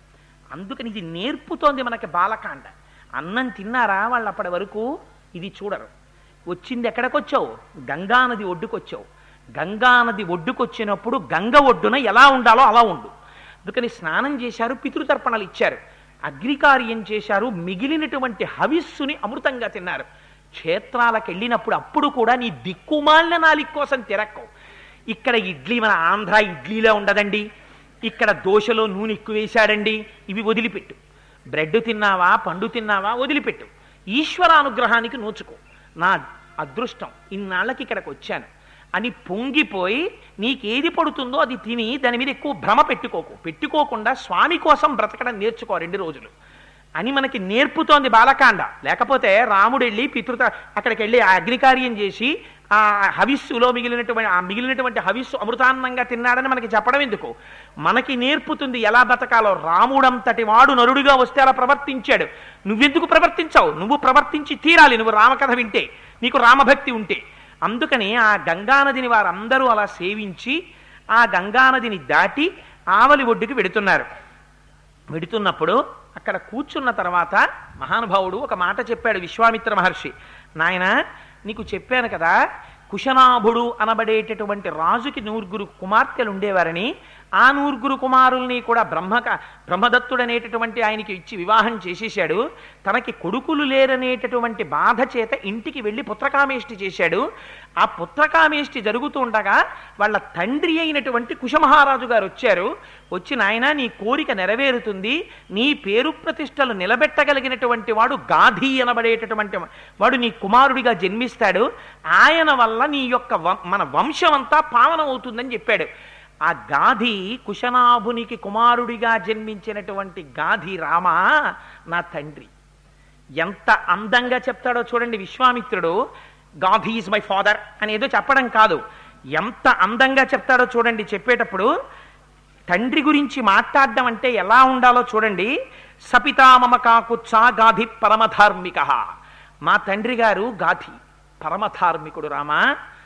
అందుకని ఇది నేర్పుతోంది మనకి బాలకాండ అన్నం తిన్నారా వాళ్ళు అప్పటి వరకు ఇది చూడరు వచ్చింది ఎక్కడికొచ్చావు గంగానది ఒడ్డుకొచ్చావు గంగానది ఒడ్డుకొచ్చినప్పుడు గంగ ఒడ్డున ఎలా ఉండాలో అలా ఉండు అందుకని స్నానం చేశారు పితృతర్పణలు ఇచ్చారు అగ్నికార్యం చేశారు మిగిలినటువంటి హవిస్సుని అమృతంగా తిన్నారు క్షేత్రాలకు వెళ్ళినప్పుడు అప్పుడు కూడా నీ దిక్కుమాలిన నాలిక కోసం తిరక్కవు ఇక్కడ ఇడ్లీ మన ఆంధ్ర ఇడ్లీలో ఉండదండి ఇక్కడ దోశలో నూనె ఎక్కువ వేశాడండి ఇవి వదిలిపెట్టు బ్రెడ్ తిన్నావా పండు తిన్నావా వదిలిపెట్టు ఈశ్వరానుగ్రహానికి నోచుకో నా అదృష్టం ఇన్నాళ్ళకి ఇక్కడికి వచ్చాను అని పొంగిపోయి నీకేది పడుతుందో అది తిని దాని మీద ఎక్కువ భ్రమ పెట్టుకోకు పెట్టుకోకుండా స్వామి కోసం బ్రతకడం నేర్చుకో రెండు రోజులు అని మనకి నేర్పుతోంది బాలకాండ లేకపోతే రాముడు వెళ్ళి పితృత అక్కడికి వెళ్ళి ఆ అగ్నికార్యం చేసి ఆ హవిస్సులో మిగిలినటువంటి ఆ మిగిలినటువంటి హవిస్సు అమృతాన్నంగా తిన్నాడని మనకి చెప్పడం ఎందుకు మనకి నేర్పుతుంది ఎలా బతకాలో రాముడంతటి వాడు నరుడిగా వస్తే అలా ప్రవర్తించాడు నువ్వెందుకు ప్రవర్తించావు నువ్వు ప్రవర్తించి తీరాలి నువ్వు రామకథ వింటే నీకు రామభక్తి ఉంటే అందుకని ఆ గంగానదిని వారందరూ అలా సేవించి ఆ గంగానదిని దాటి ఆవలి ఒడ్డుకి వెడుతున్నారు వెడుతున్నప్పుడు అక్కడ కూర్చున్న తర్వాత మహానుభావుడు ఒక మాట చెప్పాడు విశ్వామిత్ర మహర్షి నాయన నీకు చెప్పాను కదా కుశనాభుడు అనబడేటటువంటి రాజుకి నూరుగురు కుమార్తెలు ఉండేవారని ఆ నూరుగురు కుమారుల్ని కూడా బ్రహ్మక బ్రహ్మదత్తుడు అనేటటువంటి ఆయనకి ఇచ్చి వివాహం చేసేశాడు తనకి కొడుకులు లేరనేటటువంటి బాధ చేత ఇంటికి వెళ్ళి పుత్రకామేష్టి చేశాడు ఆ పుత్రకామేష్టి జరుగుతూ ఉండగా వాళ్ళ తండ్రి అయినటువంటి కుశమహారాజు గారు వచ్చారు వచ్చి నాయన నీ కోరిక నెరవేరుతుంది నీ పేరు ప్రతిష్టలు నిలబెట్టగలిగినటువంటి వాడు గాధి అనబడేటటువంటి వాడు నీ కుమారుడిగా జన్మిస్తాడు ఆయన వల్ల నీ యొక్క వం- మన వంశం అంతా పావనం అవుతుందని చెప్పాడు ఆ గాధి కుశనాభునికి కుమారుడిగా జన్మించినటువంటి గాధి రామ నా తండ్రి ఎంత అందంగా చెప్తాడో చూడండి విశ్వామిత్రుడు గాధి ఈజ్ మై ఫాదర్ అని ఏదో చెప్పడం కాదు ఎంత అందంగా చెప్తాడో చూడండి చెప్పేటప్పుడు తండ్రి గురించి మాట్లాడడం అంటే ఎలా ఉండాలో చూడండి సపితామమ కాకుచ్చా గాధి పరమధార్మిక మా తండ్రి గారు గాధి పరమధార్మికుడు రామా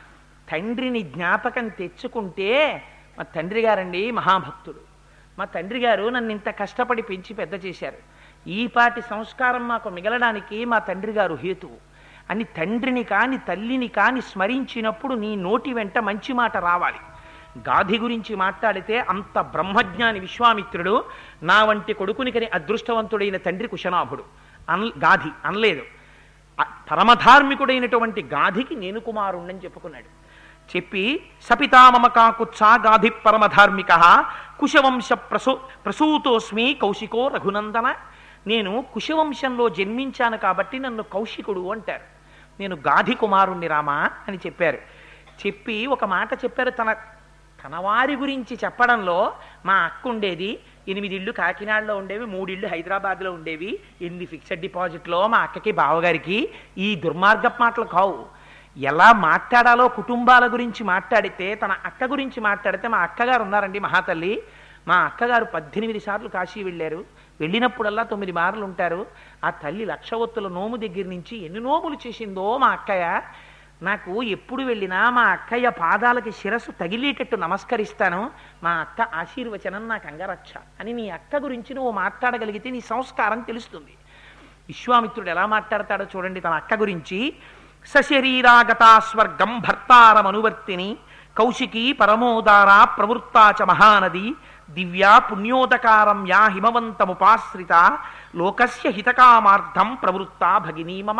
తండ్రిని జ్ఞాపకం తెచ్చుకుంటే మా తండ్రి గారండి మహాభక్తుడు మా తండ్రి గారు నన్ను ఇంత కష్టపడి పెంచి పెద్ద చేశారు ఈపాటి సంస్కారం మాకు మిగలడానికి మా తండ్రి గారు హేతువు అని తండ్రిని కాని తల్లిని కాని స్మరించినప్పుడు నీ నోటి వెంట మంచి మాట రావాలి గాధి గురించి మాట్లాడితే అంత బ్రహ్మజ్ఞాని విశ్వామిత్రుడు నా వంటి కొడుకునికని అదృష్టవంతుడైన తండ్రి కుశనాభుడు అన్ గాధి అనలేదు ఆ పరమధార్మికుడైనటువంటి గాధికి నేను కుమారుణ్ణని చెప్పుకున్నాడు చెప్పి సపితామమ కాకుత్సా గాధి పరమధార్మిక కుశవంశ ప్రసూ ప్రసూతోస్మి కౌశికో రఘునందన నేను కుశవంశంలో జన్మించాను కాబట్టి నన్ను కౌశికుడు అంటారు నేను గాధి కుమారుణ్ణి రామా అని చెప్పారు చెప్పి ఒక మాట చెప్పారు తన తన వారి గురించి చెప్పడంలో మా అక్క ఉండేది ఎనిమిది ఇళ్ళు కాకినాడలో ఉండేవి మూడిళ్ళు హైదరాబాద్లో ఉండేవి ఎనిమిది ఫిక్స్డ్ డిపాజిట్లో మా అక్కకి బావగారికి ఈ దుర్మార్గపు మాటలు కావు ఎలా మాట్లాడాలో కుటుంబాల గురించి మాట్లాడితే తన అక్క గురించి మాట్లాడితే మా అక్కగారు ఉన్నారండి మహాతల్లి మా అక్కగారు పద్దెనిమిది సార్లు కాశీ వెళ్ళారు వెళ్ళినప్పుడల్లా తొమ్మిది మార్లు ఉంటారు ఆ తల్లి లక్షవత్తుల నోము దగ్గర నుంచి ఎన్ని నోములు చేసిందో మా అక్కయ్య నాకు ఎప్పుడు వెళ్ళినా మా అక్కయ్య పాదాలకి శిరస్సు తగిలేటట్టు నమస్కరిస్తాను మా అక్క ఆశీర్వచనం నాకు అంగరక్ష అని నీ అక్క గురించి నువ్వు మాట్లాడగలిగితే నీ సంస్కారం తెలుస్తుంది విశ్వామిత్రుడు ఎలా మాట్లాడతాడో చూడండి తన అక్క గురించి సశరీరాగతా స్వర్గం భర్తారమనువర్తిని కౌశికీ పరమోదార ప్రవృత్తాచ మహానది దివ్యా పుణ్యోదకారం యా హిమవంతముపాశ్రిత లోకస్య హితకామార్థం ప్రవృత్తా భగినీ మమ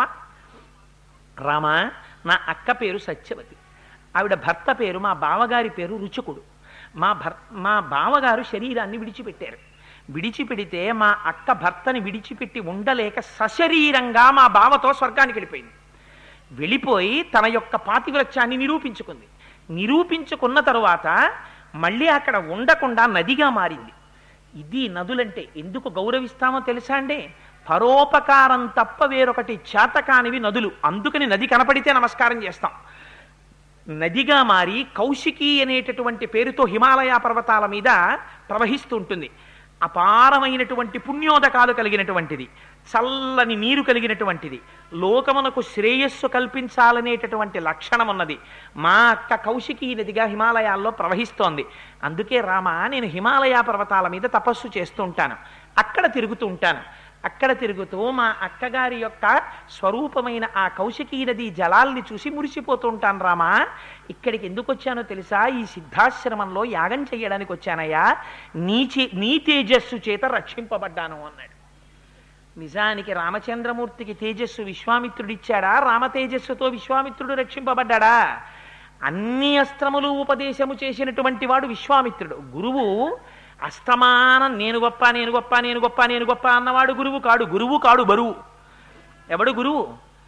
రామ నా అక్క పేరు సత్యవతి ఆవిడ భర్త పేరు మా బావగారి పేరు రుచకుడు మా భర్ మా బావగారు శరీరాన్ని విడిచిపెట్టారు విడిచిపెడితే మా అక్క భర్తని విడిచిపెట్టి ఉండలేక సశరీరంగా మా బావతో స్వర్గానికి వెళ్ళిపోయింది వెళ్ళిపోయి తన యొక్క పాతివ్రత్యాన్ని నిరూపించుకుంది నిరూపించుకున్న తరువాత మళ్ళీ అక్కడ ఉండకుండా నదిగా మారింది ఇది నదులంటే ఎందుకు గౌరవిస్తామో తెలుసా అండి పరోపకారం తప్ప వేరొకటి చేతకానివి నదులు అందుకని నది కనపడితే నమస్కారం చేస్తాం నదిగా మారి కౌశికి అనేటటువంటి పేరుతో హిమాలయ పర్వతాల మీద ప్రవహిస్తూ ఉంటుంది అపారమైనటువంటి పుణ్యోదకాలు కలిగినటువంటిది చల్లని నీరు కలిగినటువంటిది లోకమునకు శ్రేయస్సు కల్పించాలనేటటువంటి లక్షణం ఉన్నది మా అక్క కౌశికీ నదిగా హిమాలయాల్లో ప్రవహిస్తోంది అందుకే రామ నేను హిమాలయ పర్వతాల మీద తపస్సు చేస్తూ ఉంటాను అక్కడ తిరుగుతూ ఉంటాను అక్కడ తిరుగుతూ మా అక్కగారి యొక్క స్వరూపమైన ఆ కౌశికీ నది జలాల్ని చూసి మురిసిపోతూ ఉంటాను రామా ఇక్కడికి ఎందుకు వచ్చానో తెలుసా ఈ సిద్ధాశ్రమంలో యాగం చేయడానికి వచ్చానయ్యా నీ చే నీ తేజస్సు చేత రక్షింపబడ్డాను అన్నాడు నిజానికి రామచంద్రమూర్తికి తేజస్సు విశ్వామిత్రుడిచ్చాడా రామ తేజస్సుతో విశ్వామిత్రుడు రక్షింపబడ్డాడా అన్ని అస్త్రములు ఉపదేశము చేసినటువంటి వాడు విశ్వామిత్రుడు గురువు అస్తమానం నేను గొప్ప నేను గొప్ప నేను గొప్ప నేను గొప్ప అన్నవాడు గురువు కాడు గురువు కాడు బరువు ఎవడు గురువు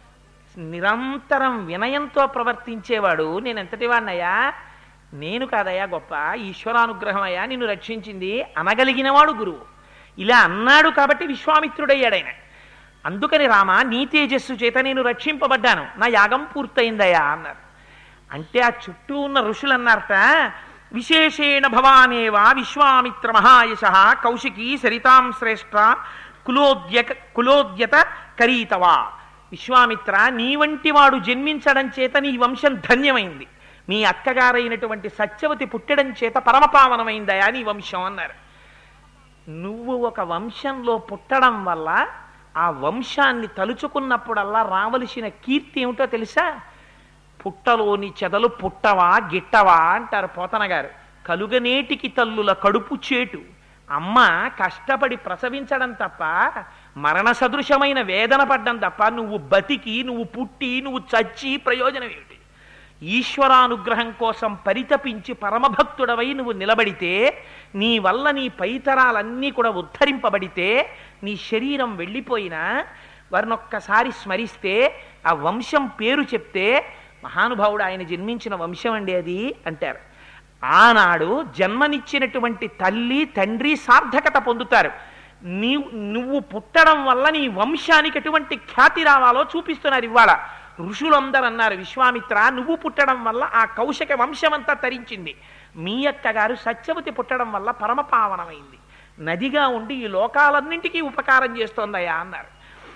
నిరంతరం వినయంతో ప్రవర్తించేవాడు నేను ఎంతటి వాడినయ్యా నేను కాదయ్యా గొప్ప ఈశ్వరానుగ్రహం అయ్యా నిన్ను రక్షించింది అనగలిగినవాడు గురువు ఇలా అన్నాడు కాబట్టి విశ్వామిత్రుడయ్యాడైన అందుకని రామ నీ తేజస్సు చేత నేను రక్షింపబడ్డాను నా యాగం పూర్తయిందయ్యా అన్నారు అంటే ఆ చుట్టూ ఉన్న ఋషులు అన్నారట విశేషేణ భవానేవా విశ్వామిత్ర మహాయశ కౌశికీ సరితాం శ్రేష్ఠ కులోద్య కులోద్యత కరీతవా విశ్వామిత్ర నీ వంటి వాడు జన్మించడం చేత నీ వంశం ధన్యమైంది మీ అక్కగారైనటువంటి సత్యవతి పుట్టడం చేత పరమపావనమైందయా నీ వంశం అన్నారు నువ్వు ఒక వంశంలో పుట్టడం వల్ల ఆ వంశాన్ని తలుచుకున్నప్పుడల్లా రావలసిన కీర్తి ఏమిటో తెలుసా పుట్టలోని చెదలు పుట్టవా గిట్టవా అంటారు పోతన గారు కలుగనేటికి తల్లుల కడుపు చేటు అమ్మ కష్టపడి ప్రసవించడం తప్ప మరణ సదృశమైన వేదన పడ్డం తప్ప నువ్వు బతికి నువ్వు పుట్టి నువ్వు చచ్చి ప్రయోజనం ఏమిటి ఈశ్వరానుగ్రహం కోసం పరితపించి పరమభక్తుడవై నువ్వు నిలబడితే నీ వల్ల నీ పైతరాలన్నీ కూడా ఉద్ధరింపబడితే నీ శరీరం వెళ్ళిపోయినా వారినొక్కసారి స్మరిస్తే ఆ వంశం పేరు చెప్తే మహానుభావుడు ఆయన జన్మించిన వంశం అండి అది అంటారు ఆనాడు జన్మనిచ్చినటువంటి తల్లి తండ్రి సార్థకత పొందుతారు నీ నువ్వు పుట్టడం వల్ల నీ వంశానికి ఎటువంటి ఖ్యాతి రావాలో చూపిస్తున్నారు ఇవాళ ఋషులందరూ అన్నారు విశ్వామిత్ర నువ్వు పుట్టడం వల్ల ఆ కౌశక వంశమంతా తరించింది మీ అక్క గారు సత్యవతి పుట్టడం వల్ల పరమపావనమైంది నదిగా ఉండి ఈ లోకాలన్నింటికీ ఉపకారం చేస్తోందయ్యా అన్నారు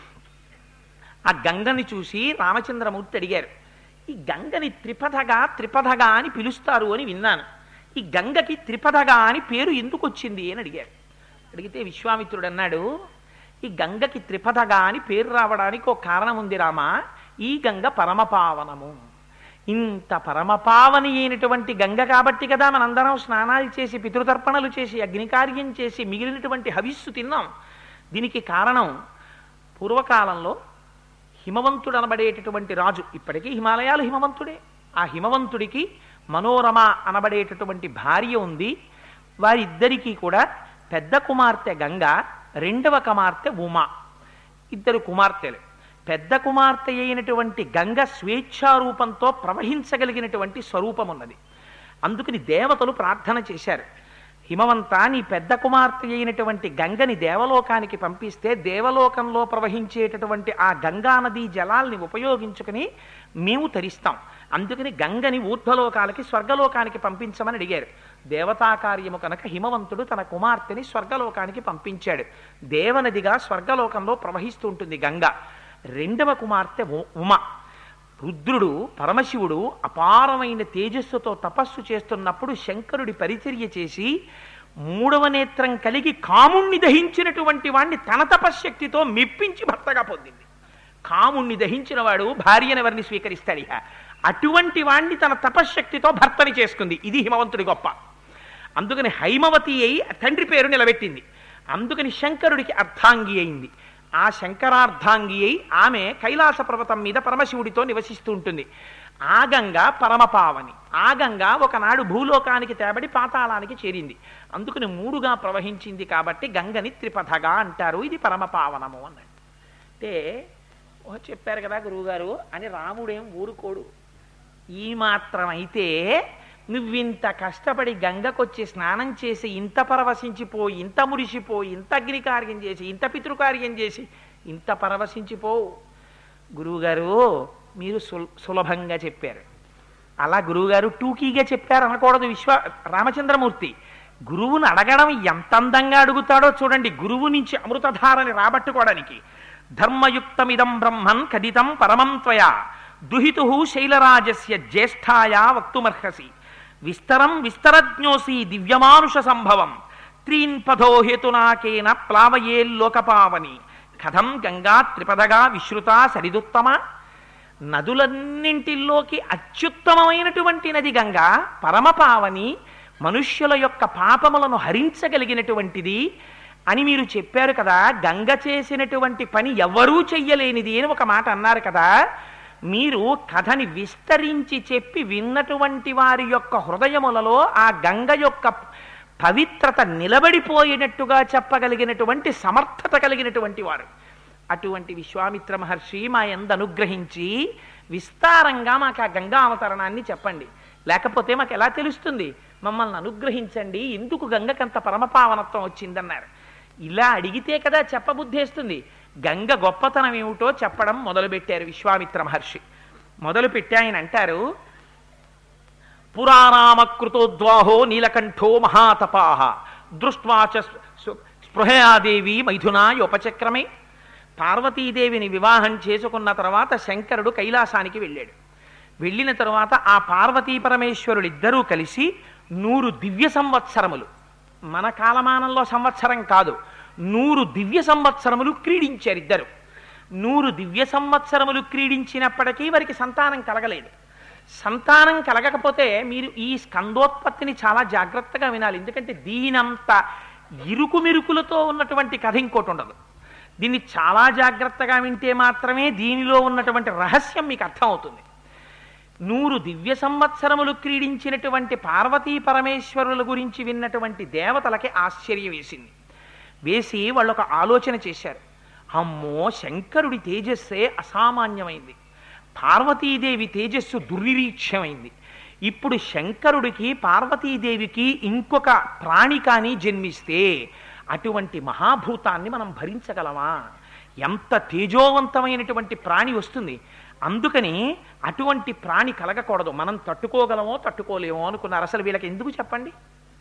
ఆ గంగని చూసి రామచంద్రమూర్తి అడిగారు ఈ గంగని త్రిపథగా త్రిపథగా అని పిలుస్తారు అని విన్నాను ఈ గంగకి త్రిపథగా అని పేరు ఎందుకు వచ్చింది అని అడిగారు అడిగితే విశ్వామిత్రుడు అన్నాడు ఈ గంగకి త్రిపథగా అని పేరు రావడానికి ఒక కారణం ఉంది రామా ఈ గంగ పరమపావనము ఇంత పరమపావని అయినటువంటి గంగ కాబట్టి కదా మనందరం స్నానాలు చేసి పితృతర్పణలు చేసి అగ్నికార్యం చేసి మిగిలినటువంటి హవిస్సు తిన్నాం దీనికి కారణం పూర్వకాలంలో హిమవంతుడు అనబడేటటువంటి రాజు ఇప్పటికీ హిమాలయాలు హిమవంతుడే ఆ హిమవంతుడికి మనోరమ అనబడేటటువంటి భార్య ఉంది వారిద్దరికీ కూడా పెద్ద కుమార్తె గంగ రెండవ కుమార్తె ఉమా ఇద్దరు కుమార్తెలు పెద్ద కుమార్తె అయినటువంటి గంగ స్వేచ్ఛారూపంతో ప్రవహించగలిగినటువంటి స్వరూపం ఉన్నది అందుకని దేవతలు ప్రార్థన చేశారు హిమవంత నీ పెద్ద కుమార్తె అయినటువంటి గంగని దేవలోకానికి పంపిస్తే దేవలోకంలో ప్రవహించేటటువంటి ఆ గంగా నదీ జలాల్ని ఉపయోగించుకుని మేము తరిస్తాం అందుకని గంగని ఊర్ధ్వలోకాలకి స్వర్గలోకానికి పంపించమని అడిగారు దేవతా కార్యము కనుక హిమవంతుడు తన కుమార్తెని స్వర్గలోకానికి పంపించాడు దేవనదిగా స్వర్గలోకంలో ప్రవహిస్తూ ఉంటుంది గంగ రెండవ కుమార్తె ఉ- ఉమ రుద్రుడు పరమశివుడు అపారమైన తేజస్సుతో తపస్సు చేస్తున్నప్పుడు శంకరుడి పరిచర్య చేసి మూడవ నేత్రం కలిగి కాముణ్ణి దహించినటువంటి వాణ్ణి తన తపశ్శక్తితో మెప్పించి భర్తగా పొందింది కాముణ్ణి దహించిన వాడు భార్యనెవరిని స్వీకరిస్తాడు ఇహ అటువంటి వాణ్ణి తన తపశ్శక్తితో భర్తని చేసుకుంది ఇది హిమవంతుడి గొప్ప అందుకని హైమవతి అయి తండ్రి పేరు నిలబెట్టింది అందుకని శంకరుడికి అర్థాంగి అయింది ఆ శంకరార్ధాంగి అయి ఆమె కైలాస పర్వతం మీద పరమశివుడితో నివసిస్తూ ఉంటుంది ఆ గంగ పరమపావని ఆ గంగ ఒకనాడు భూలోకానికి తేబడి పాతాళానికి చేరింది అందుకని మూడుగా ప్రవహించింది కాబట్టి గంగని త్రిపథగా అంటారు ఇది పరమపావనము అన్నాడు అంటే ఓ చెప్పారు కదా గురువుగారు అని రాముడేం ఊరుకోడు ఈ మాత్రం అయితే నువ్వింత కష్టపడి గంగకొచ్చి స్నానం చేసి ఇంత పరవశించిపోయి ఇంత మురిసిపోయి ఇంత అగ్నికార్యం చేసి ఇంత పితృకార్యం చేసి ఇంత పరవశించిపోవు గురువుగారు మీరు సుల్- సులభంగా చెప్పారు అలా గురువుగారు టూకీగా చెప్పారు అనకూడదు విశ్వ రామచంద్రమూర్తి గురువుని అడగడం ఎంత అందంగా అడుగుతాడో చూడండి గురువు నుంచి అమృతధారని రాబట్టుకోవడానికి ధర్మయుక్తమిదం బ్రహ్మన్ కదితం పరమం త్వయా దుహితు శైలరాజస్య జ్యేష్ఠాయా వక్తుమర్హసి విస్తరం విస్తరజ్ఞోసి దివ్యమానుష సంభవం త్రీన్ పథో హేతునాకేన ప్లావయేల్లోకపావని కథం గంగా త్రిపదగా విశ్రుత సరిదుత్తమ నదులన్నింటిలోకి అత్యుత్తమమైనటువంటి నది గంగ పరమపావని మనుష్యుల యొక్క పాపములను హరించగలిగినటువంటిది అని మీరు చెప్పారు కదా గంగ చేసినటువంటి పని ఎవ్వరూ చెయ్యలేనిది అని ఒక మాట అన్నారు కదా మీరు కథని విస్తరించి చెప్పి విన్నటువంటి వారి యొక్క హృదయములలో ఆ గంగ యొక్క పవిత్రత నిలబడిపోయినట్టుగా చెప్పగలిగినటువంటి సమర్థత కలిగినటువంటి వారు అటువంటి విశ్వామిత్ర మహర్షి మా ఎందు అనుగ్రహించి విస్తారంగా మాకు ఆ గంగా అవతరణాన్ని చెప్పండి లేకపోతే మాకు ఎలా తెలుస్తుంది మమ్మల్ని అనుగ్రహించండి ఎందుకు గంగకంత పరమపావనత్వం వచ్చిందన్నారు ఇలా అడిగితే కదా చెప్పబుద్ధేస్తుంది గంగ గొప్పతనం ఏమిటో చెప్పడం మొదలుపెట్టారు విశ్వామిత్ర మహర్షి మొదలుపెట్టి ఆయన అంటారు పురాణామకృతోద్వాహో నీలకంఠో మహాతపాహ దృష్ట్వా చ స్పృ- స్పృహయాదేవి మైథునాయోపచక్రమే పార్వతీదేవిని వివాహం చేసుకున్న తర్వాత శంకరుడు కైలాసానికి వెళ్ళాడు వెళ్ళిన తరువాత ఆ పార్వతీ పరమేశ్వరులిద్దరూ కలిసి నూరు దివ్య సంవత్సరములు మన కాలమానంలో సంవత్సరం కాదు నూరు దివ్య సంవత్సరములు క్రీడించారు ఇద్దరు నూరు దివ్య సంవత్సరములు క్రీడించినప్పటికీ వారికి సంతానం కలగలేదు సంతానం కలగకపోతే మీరు ఈ స్కందోత్పత్తిని చాలా జాగ్రత్తగా వినాలి ఎందుకంటే దీనంత ఇరుకు మిరుకులతో ఉన్నటువంటి కథ ఇంకోటి ఉండదు దీన్ని చాలా జాగ్రత్తగా వింటే మాత్రమే దీనిలో ఉన్నటువంటి రహస్యం మీకు అర్థమవుతుంది నూరు దివ్య సంవత్సరములు క్రీడించినటువంటి పార్వతీ పరమేశ్వరుల గురించి విన్నటువంటి దేవతలకి ఆశ్చర్యం వేసింది వేసి వాళ్ళు ఒక ఆలోచన చేశారు అమ్మో శంకరుడి తేజస్సే అసామాన్యమైంది పార్వతీదేవి తేజస్సు దుర్నిరీక్ష్యమైంది ఇప్పుడు శంకరుడికి పార్వతీదేవికి ఇంకొక ప్రాణి కానీ జన్మిస్తే అటువంటి మహాభూతాన్ని మనం భరించగలమా ఎంత తేజోవంతమైనటువంటి ప్రాణి వస్తుంది అందుకని అటువంటి ప్రాణి కలగకూడదు మనం తట్టుకోగలమో తట్టుకోలేమో అనుకున్నారు అసలు వీళ్ళకి ఎందుకు చెప్పండి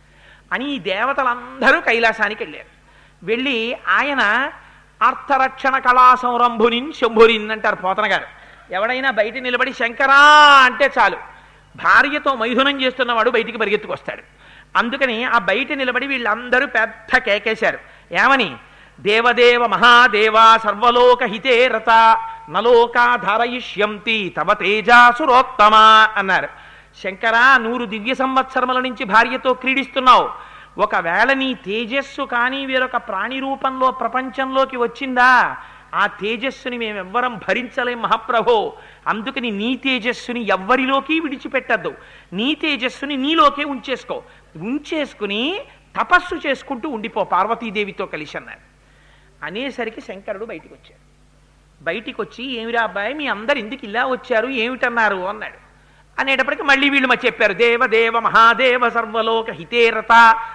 అని ఈ దేవతలందరూ కైలాసానికి వెళ్ళారు వెళ్ళి ఆయన అర్థరక్షణ కళా సంరంభునిన్ శంభునిన్ అంటారు పోతన గారు ఎవడైనా బయట నిలబడి శంకరా అంటే చాలు భార్యతో మైథునం చేస్తున్నవాడు బయటికి పరిగెత్తుకొస్తాడు అందుకని ఆ బయట నిలబడి వీళ్ళందరూ పెద్ద కేకేశారు ఏమని దేవదేవ మహాదేవ సర్వలోక హితే రత నలోకా ధారయిష్యంతి తవ తేజాసురోత్తమ అన్నారు శంకరా నూరు దివ్య సంవత్సరముల నుంచి భార్యతో క్రీడిస్తున్నావు ఒకవేళ నీ తేజస్సు కానీ వేరొక ప్రాణి రూపంలో ప్రపంచంలోకి వచ్చిందా ఆ తేజస్సుని మేమెవ్వరం భరించలేం మహాప్రభో అందుకని నీ తేజస్సుని ఎవ్వరిలోకి విడిచిపెట్టద్దు నీ తేజస్సుని నీలోకే ఉంచేసుకో ఉంచేసుకుని తపస్సు చేసుకుంటూ ఉండిపో పార్వతీదేవితో కలిసి అన్నారు అనేసరికి శంకరుడు బయటికి వచ్చాడు బయటికి వచ్చి ఏమిరా అబ్బాయి మీ అందరు ఎందుకు ఇలా వచ్చారు ఏమిటన్నారు అన్నాడు అనేటప్పటికి మళ్ళీ వీళ్ళు మరి చెప్పారు దేవ దేవ మహాదేవ సర్వలోక హితేరత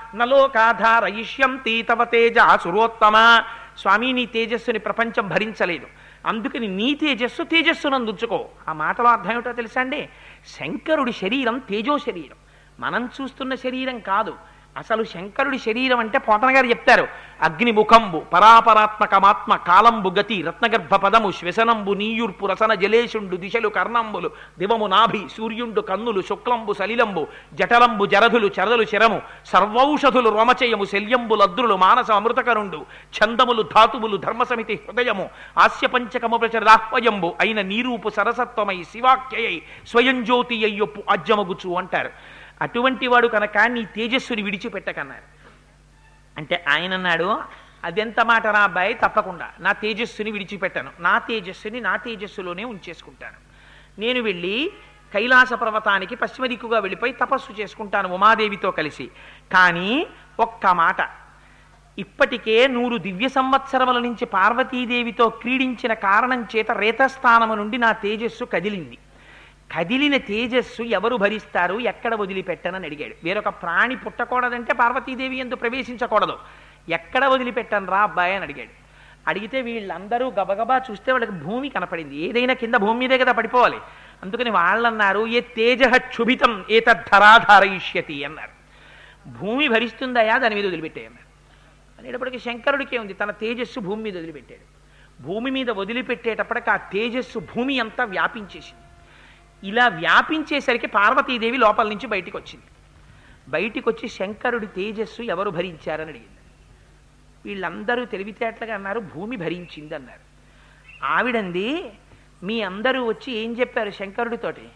నలోకాధారయిష్యంతి తవ తేజ సురోత్తమ స్వామి నీ తేజస్సుని ప్రపంచం భరించలేదు అందుకని నీ తేజస్సు తేజస్సును ఉంచుకో ఆ మాటలో అర్థం ఏమిటో తెలుసా అండి శంకరుడి శరీరం తేజో శరీరం మనం చూస్తున్న శరీరం కాదు అసలు శంకరుడి శరీరం అంటే పోతన గారు చెప్తారు అగ్నిముఖంబు పరాపరాత్మకమాత్మ కాలంబు గతి రత్నగర్భ పదము శ్వసనంబు నీయుర్పు రసన జలేషుండు దిశలు కర్ణంబులు దివము నాభి సూర్యుండు కన్నులు శుక్లంబు సలిలంబు జటలంబు జరధులు చరదలు శరము సర్వౌషధులు రోమచయము శల్యంబు లద్రులు మానస అమృతకరుండు ఛందములు ధాతువులు ధర్మసమితి హృదయము ఆస్య పంచకము ప్రచరాహ్వయంబు అయిన నీరూపు సరసత్వమై శివాఖ్యయై స్వయం జ్యోతి అయ్యొప్పు అజ్జమగుచు అంటారు అటువంటి వాడు కనుక నీ తేజస్సుని విడిచిపెట్టకన్నారు అంటే ఆయన అన్నాడు అదెంత మాట నా అబ్బాయి తప్పకుండా నా తేజస్సుని విడిచిపెట్టను నా తేజస్సుని నా తేజస్సులోనే ఉంచేసుకుంటాను నేను వెళ్ళి కైలాస పర్వతానికి పశ్చిమ దిక్కుగా వెళ్ళిపోయి తపస్సు చేసుకుంటాను ఉమాదేవితో కలిసి కానీ ఒక్క మాట ఇప్పటికే నూరు దివ్య సంవత్సరముల నుంచి పార్వతీదేవితో క్రీడించిన కారణం చేత రేతస్థానము నుండి నా తేజస్సు కదిలింది కదిలిన తేజస్సు ఎవరు భరిస్తారు ఎక్కడ వదిలిపెట్టనని అడిగాడు వేరొక ప్రాణి పుట్టకూడదంటే పార్వతీదేవి ఎందు ప్రవేశించకూడదు ఎక్కడ వదిలిపెట్టను రా అబ్బాయి అని అడిగాడు అడిగితే వీళ్ళందరూ గబగబా చూస్తే వాళ్ళకి భూమి కనపడింది ఏదైనా కింద భూమి మీదే కదా పడిపోవాలి అందుకని వాళ్ళన్నారు ఏ తేజ క్షుభితం ఏతద్ధరాధారయిష్యతి అన్నారు భూమి భరిస్తుందయా దాని మీద వదిలిపెట్టేయన్నారు అనేటప్పటికి శంకరుడికే ఉంది తన తేజస్సు భూమి మీద వదిలిపెట్టాడు భూమి మీద వదిలిపెట్టేటప్పటికి ఆ తేజస్సు భూమి అంతా వ్యాపించేసింది ఇలా వ్యాపించేసరికి పార్వతీదేవి లోపల నుంచి బయటికి వచ్చింది బయటికి వచ్చి శంకరుడి తేజస్సు ఎవరు భరించారని అడిగింది వీళ్ళందరూ తెలివితేటలుగా అన్నారు భూమి భరించింది అన్నారు ఆవిడంది మీ అందరూ వచ్చి ఏం చెప్పారు శంకరుడితోటి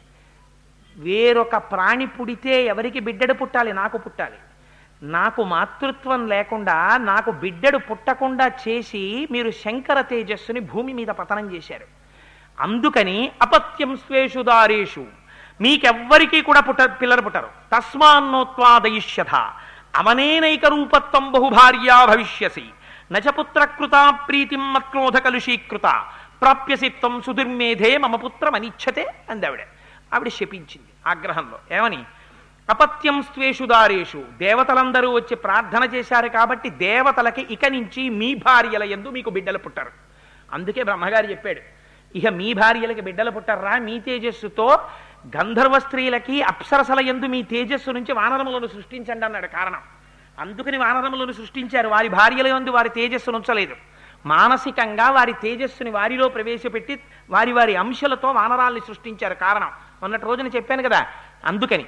వేరొక ప్రాణి పుడితే ఎవరికి బిడ్డడు పుట్టాలి నాకు పుట్టాలి నాకు మాతృత్వం లేకుండా నాకు బిడ్డడు పుట్టకుండా చేసి మీరు శంకర తేజస్సుని భూమి మీద పతనం చేశారు అందుకని అపత్యం స్వేషు దారేషు మీకెవ్వరికీ కూడా పుట్ట పిల్లలు పుట్టరు తస్మాన్నోత్వాదయిష్యథ అవనేనైక రూపత్వం బహుభార్యా భవిష్యసి నచపుత్రకృత ప్రీతిం మత్క్రోధ కలుషీకృత ప్రాప్యసి త్వం సుదుర్మేధే మమ పుత్రమనిచ్చతే అందావిడ ఆవిడ శపించింది ఆగ్రహంలో ఏమని అపత్యం స్వేషు దారేషు దేవతలందరూ వచ్చి ప్రార్థన చేశారు కాబట్టి దేవతలకి ఇక నుంచి మీ భార్యల ఎందు మీకు బిడ్డలు పుట్టారు అందుకే బ్రహ్మగారు చెప్పాడు ఇక మీ భార్యలకి బిడ్డలు పుట్టర్రా మీ తేజస్సుతో గంధర్వ స్త్రీలకి అప్సరసల ఎందు మీ తేజస్సు నుంచి వానరములను సృష్టించండి అన్నాడు కారణం అందుకని వానరములను సృష్టించారు వారి భార్యల ఎందు వారి తేజస్సును ఉంచలేదు మానసికంగా వారి తేజస్సుని వారిలో ప్రవేశపెట్టి వారి వారి అంశలతో వానరాల్ని సృష్టించారు కారణం మొన్నటి రోజున చెప్పాను కదా అందుకని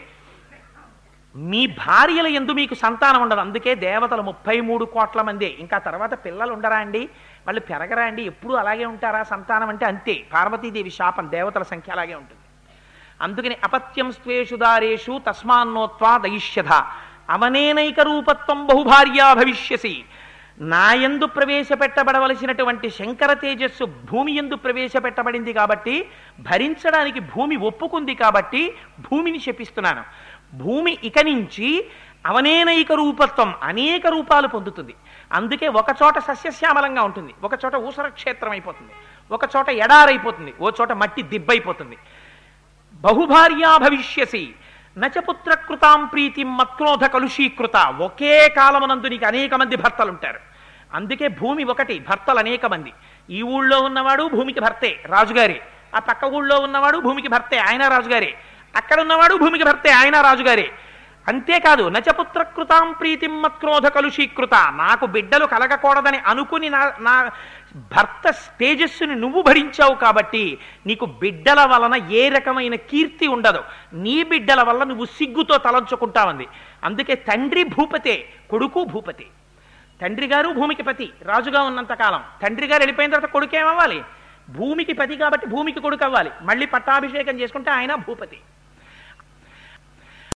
మీ భార్యల ఎందు మీకు సంతానం ఉండదు అందుకే దేవతలు ముప్పై మూడు కోట్ల మందే ఇంకా తర్వాత పిల్లలు ఉండరా అండి వాళ్ళు పెరగరా అండి ఎప్పుడు అలాగే ఉంటారా సంతానం అంటే అంతే పార్వతీదేవి శాపం దేవతల సంఖ్య అలాగే ఉంటుంది అందుకని అపత్యం స్వేషు దారేషు తస్మాన్నోత్వా దయిష్యధ అవనేనైక రూపత్వం బహుభార్యా భవిష్యసి నాయందు ప్రవేశపెట్టబడవలసినటువంటి శంకర తేజస్సు భూమి ఎందు ప్రవేశపెట్టబడింది కాబట్టి భరించడానికి భూమి ఒప్పుకుంది కాబట్టి భూమిని శపిస్తున్నాను భూమి ఇక నుంచి అవనేనైక రూపత్వం అనేక రూపాలు పొందుతుంది అందుకే ఒక చోట సస్యశ్యామలంగా ఉంటుంది ఒక చోట ఊసర క్షేత్రం అయిపోతుంది ఒక చోట ఎడారైపోతుంది ఓ చోట మట్టి దిబ్బైపోతుంది బహుభార్యా భవిష్యసి నచపుత్రకృతాం ప్రీతి మత్క్రోధ కలుషీకృత ఒకే కాలమునందు నీకు అనేక మంది భర్తలు ఉంటారు అందుకే భూమి ఒకటి భర్తలు అనేక మంది ఈ ఊళ్ళో ఉన్నవాడు భూమికి భర్తే రాజుగారే ఆ పక్క ఊళ్ళో ఉన్నవాడు భూమికి భర్తే ఆయన రాజుగారే అక్కడ ఉన్నవాడు భూమికి భర్తే ఆయన రాజుగారే అంతేకాదు నచపుత్రకృతాం ప్రీతిం మత్క్రోధ కలుషీకృత నాకు బిడ్డలు కలగకూడదని అనుకుని నా నా భర్త తేజస్సుని నువ్వు భరించావు కాబట్టి నీకు బిడ్డల వలన ఏ రకమైన కీర్తి ఉండదు నీ బిడ్డల వల్ల నువ్వు సిగ్గుతో తలంచుకుంటావంది అందుకే తండ్రి భూపతే కొడుకు భూపతి తండ్రి గారు భూమికి పతి రాజుగా ఉన్నంత కాలం తండ్రి గారు వెళ్ళిపోయిన తర్వాత కొడుకు ఏమవ్వాలి భూమికి పతి కాబట్టి భూమికి కొడుకు అవ్వాలి మళ్ళీ పట్టాభిషేకం చేసుకుంటే ఆయన భూపతి